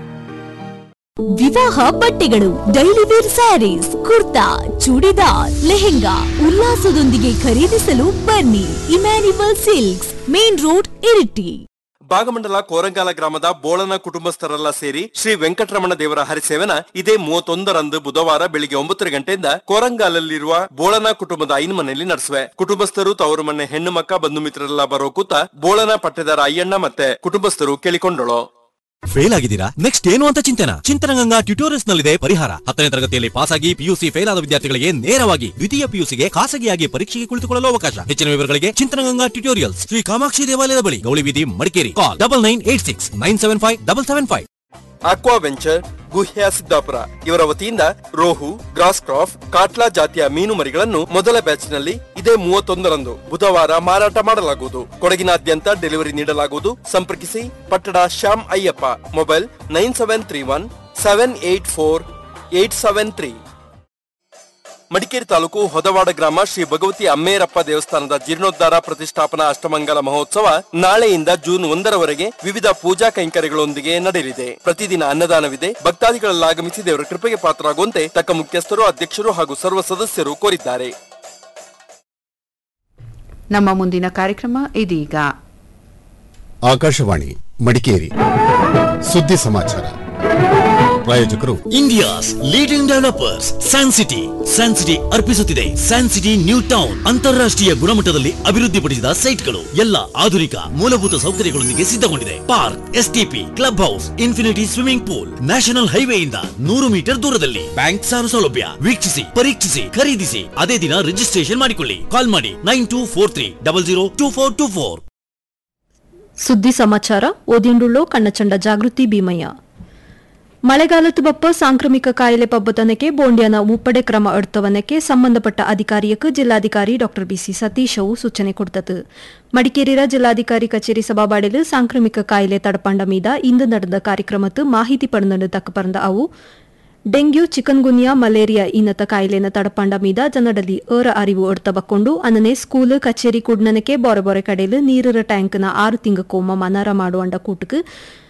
ವಿವಾಹ ಬಟ್ಟೆಗಳು ಡೈಲಿ ವೇರ್ ಸ್ಯಾರೀಸ್ ಕುರ್ತಾ ಚೂಡಿದಾರ್ ಲೆಹೆಂಗಾ ಉಲ್ಲಾಸದೊಂದಿಗೆ ಖರೀದಿಸಲು ಬನ್ನಿ Emmanuel silks main road Iritty Bhagamandala Korangala ಗ್ರಾಮದ ಬೋಳನ ಕುಟುಂಬಸ್ಥರೆಲ್ಲ ಸೇರಿ ಶ್ರೀ ವೆಂಕಟರಮಣ ದೇವರ ಹರಿಸೇವನ ಇದೇ ಮೂವತ್ತೊಂದರಂದು ಬುಧವಾರ ಬೆಳಿಗ್ಗೆ ಒಂಬತ್ತರ ಗಂಟೆಯಿಂದ ಕೋರಂಗಾಲಲ್ಲಿರುವ ಬೋಳನ ಕುಟುಂಬದ ಐನ್ ಮನೆಯಲ್ಲಿ ನಡೆಸುವೆ ಕುಟುಂಬಸ್ಥರು ತವರು ಮನೆ ಹೆಣ್ಣು ಮಕ್ಕ ಬಂಧು ಮಿತ್ರರೆಲ್ಲ ಬರೋ ಕೂತ ಬೋಳನ ಪಟ್ಟೆದಾರ ಅಯ್ಯಣ್ಣ ಮತ್ತೆ ಕುಟುಂಬಸ್ಥರು ಕೇಳಿಕೊಂಡಳು ಫೇಲ್ ಆಗಿದ್ದೀರಾ ನೆಕ್ಸ್ಟ್ ಏನು ಅಂತ ಚಿಂತನ ಚಿಂತನಗಂಗಾ ಟ್ಯೂಟೋರಿಯಲ್ಸ್ ನಲ್ಲಿದೆ ಪರಿಹಾರ ಹತ್ತನೇ ತರಗತಿಯಲ್ಲಿ ಪಾಸ್ ಆಗಿ ಪಿಯುಸಿ ಫೇಲ್ ಆದ ವಿದ್ಯಾರ್ಥಿಗಳಿಗೆ ನೇರವಾಗಿ ದ್ವಿತೀಯ ಪಿಯುಸಿಗೆ ಖಾಸಗಿಯಾಗಿ ಪರೀಕ್ಷೆಗೆ ಕುಳಿತುಕೊಳ್ಳಲು ಅವಕಾಶ ಹೆಚ್ಚಿನ ವಿವರಗಳಿಗೆ ಚಿಂತನಗಂಗಾ ಟ್ಯೂಟೋರಿಯಲ್ಸ್ ಶ್ರೀ ಕಾಮಾಕ್ಷಿ ದೇವಾಲಯದ ಬಳಿ Gowli Beedi Madikeri call double nine eight six nine seven five double seven five aqua venture Guhya Siddapura ಇವರ ವತಿಯಿಂದ ರೋಹು ಗ್ರಾಸ್ ಕ್ರಾಫ್ ಕಾಟ್ಲಾ ಜಾತಿಯ ಮೀನು ಮರಿಗಳನ್ನು ಮೊದಲ ಬ್ಯಾಚ್ ನಲ್ಲಿ ಇದೇ ಮೂವತ್ತೊಂದರಂದು ಬುಧವಾರ ಮಾರಾಟ ಮಾಡಲಾಗುವುದು ಕೊಡಗಿನಾದ್ಯಂತ ಡೆಲಿವರಿ ನೀಡಲಾಗುವುದು ಸಂಪರ್ಕಿಸಿ ಪಟ್ಟಣ Shyam Ayyappa mobile nine seven three one seven eight four eight seven three Madikeri ತಾಲೂಕು ಹೊದವಾಡ ಗ್ರಾಮ ಶ್ರೀ ಭಗವತಿ ಅಮ್ಮೇರಪ್ಪ ದೇವಸ್ಥಾನದ ಜೀರ್ಣೋದ್ಧಾರ ಪ್ರತಿಷ್ಠಾಪನಾ ಅಷ್ಟಮಂಗಲ ಮಹೋತ್ಸವ ನಾಳೆಯಿಂದ ಜೂನ್ ಒಂದರವರೆಗೆ ವಿವಿಧ ಪೂಜಾ ಕೈಂಕರ್ಯಗಳೊಂದಿಗೆ ನಡೆಯಲಿದೆ ಪ್ರತಿದಿನ ಅನ್ನದಾನವಿದೆ ಭಕ್ತಾದಿಗಳಲ್ಲಾಗಮಿಸಿ ದೇವರ ಕೃಪೆಗೆ ಪಾತ್ರರಾಗುವಂತೆ ತಕ್ಕ ಮುಖ್ಯಸ್ಥರು ಅಧ್ಯಕ್ಷರು ಹಾಗೂ ಸರ್ವ ಸದಸ್ಯರು ಕೋರಿದ್ದಾರೆ ನಮ್ಮ ಮುಂದಿನ ಕಾರ್ಯಕ್ರಮ ಇದೀಗ ಆಕಾಶವಾಣಿ ಮಡಿಕೇರಿ ಸುದ್ದಿ ಸಮಾಚಾರ ಪ್ರಾಯೋಜಕರು India's leading developers San City San City ಅರ್ಪಿಸುತ್ತಿದೆ ಸ್ಯಾನ್ ಸಿಟಿ ನ್ಯೂ ಟೌನ್ ಅಂತಾರಾಷ್ಟ್ರೀಯ ಗುಣಮಟ್ಟದಲ್ಲಿ ಅಭಿವೃದ್ಧಿಪಡಿಸಿದ ಸೈಟ್ಗಳು ಎಲ್ಲ ಆಧುನಿಕ ಮೂಲಭೂತ ಸೌಕರ್ಯಗಳೊಂದಿಗೆ ಸಿದ್ಧಗೊಂಡಿದೆ park STP club house infinity swimming pool national ಹೈವೇಯಿಂದ ನೂರು ಮೀಟರ್ ದೂರದಲ್ಲಿ ಬ್ಯಾಂಕ್ ಸಾಲ ಸೌಲಭ್ಯ ವೀಕ್ಷಿಸಿ ಪರೀಕ್ಷಿಸಿ ಖರೀದಿಸಿ ಅದೇ ದಿನ ರಿಜಿಸ್ಟ್ರೇಷನ್ ಮಾಡಿಕೊಳ್ಳಿ ಕಾಲ್ ಮಾಡಿ nine two four three double zero two four two four ಸುದ್ದಿ ಸಮಾಚಾರ ಓದಿಂಡುಳ್ಳೋ ಕಣ್ಣಚಂಡ ಜಾಗೃತಿ ಭೀಮಯ್ಯ ಮಳೆಗಾಲದ ಬಪ್ಪ ಸಾಂಕ್ರಾಮಿಕ ಕಾಯಿಲೆ ಪಬ್ಬತನಕ್ಕೆ ಬೋಂಡ್ಯನ ಮುಪ್ಪಡೆ ಕ್ರಮ ಎಡ್ತವನಕ್ಕೆ ಸಂಬಂಧಪಟ್ಟ ಅಧಿಕಾರಿಯಕ್ಕೆ ಜಿಲ್ಲಾಧಿಕಾರಿ ಡಾ ಬಿಸಿ ಸತೀಶ್ ಅವು ಸೂಚನೆ ಕೊಡ್ತது ಮಡಿಕೇರಿಯ ಜಿಲ್ಲಾಧಿಕಾರಿ ಕಚೇರಿ ಸಭಾಬಾಡಿಲು ಸಾಂಕ್ರಾಮಿಕ ಕಾಯಿಲೆ ತಡಪಂಡ ಮೀದ ಇಂದು ನಡೆದ ಕಾರ್ಯಕ್ರಮತ್ತು ಮಾಹಿತಿ ಪಡೆದು ತಕ್ಕ ಪರಂದ ಅವು ಡೆಂಗ್ಯೂ ಚಿಕನ್ಗುನ್ಯಾ ಮಲೇರಿಯಾ ಇನ್ನತ ಕಾಯಿಲೆನ ತಡಪಂಡ ಮೀದ ಜನರಲ್ಲಿ ಏರ ಅರಿವು ಎಡ್ತಬಕ್ಕೊಂಡು ಅನ್ನನೆ ಸ್ಕೂಲ್ ಕಚೇರಿ ಕುಡ್ನನಕ್ಕೆ ಬೊರೆ ಬೊರೆ ಕಡೆಲು ನೀರರ ಟ್ಯಾಂಕ್ನ ಆರು ತಿಂಗ ಕೋಮ ಮನಾರ ಮಾಡುವಂಡ ಕೂಟಕ್ಕೆ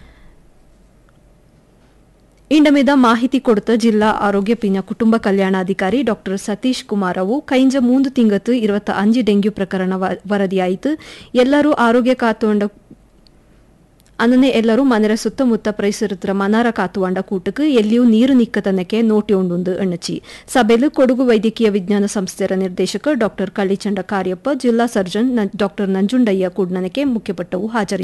ಇಂಡ మీద ಮಾಹಿತಿ ಕೊಡುತ್ತ ಜಿಲ್ಲಾ ಆರೋಗ್ಯ ಪಿನ ಕುಟುಂಬ ಕಲ್ಯಾಣಾಧಿಕಾರಿ ಡಾಕ್ಟರ್ ಸತೀಶ್ ಕುಮಾರ್ ಅವು ಕೈಂಜ ಮೂಂದು ತಿಂಗತ್ತು ಇರುವತ್ತ ಅಂಜಿ ಡೆಂಗ್ಯೂ ಪ್ರಕರಣ ವ- ವರದಿಯಾಯಿತು ಎಲ್ಲರೂ ಆರೋಗ್ಯ ಕಾತುವಂಡ ಅನ್ನನೆ ಎಲ್ಲರೂ ಮನೆಯ ಸುತ್ತಮುತ್ತ ಪರಿಸರತ್ರ ಮನಾರ ಕಾತುವಂಡ ಕೂಟಕ್ಕೆ ಎಲ್ಲಿಯೂ ನೀರು ನಿಕ್ಕತನಕ್ಕೆ ನೋಟಿ ಉಂಡು ಎಣ್ಣಚಿ ಸಭೆಲು ಕೊಡಗು ವೈದ್ಯಕೀಯ ವಿಜ್ಞಾನ ಸಂಸ್ಥೆಯ ನಿರ್ದೇಶಕ ಡಾಕ್ಟರ್ ಕಳ್ಳಿಚಂಡ ಕಾರ್ಯಪ್ಪ ಜಿಲ್ಲಾ ಸರ್ಜನ್ ಡಾಕ್ಟರ್ ನಂಜುಂಡಯ್ಯ ಕೂಡ್ನನಕ್ಕೆ ಮುಖ್ಯಪಟ್ಟವು ಹಾಜರಿ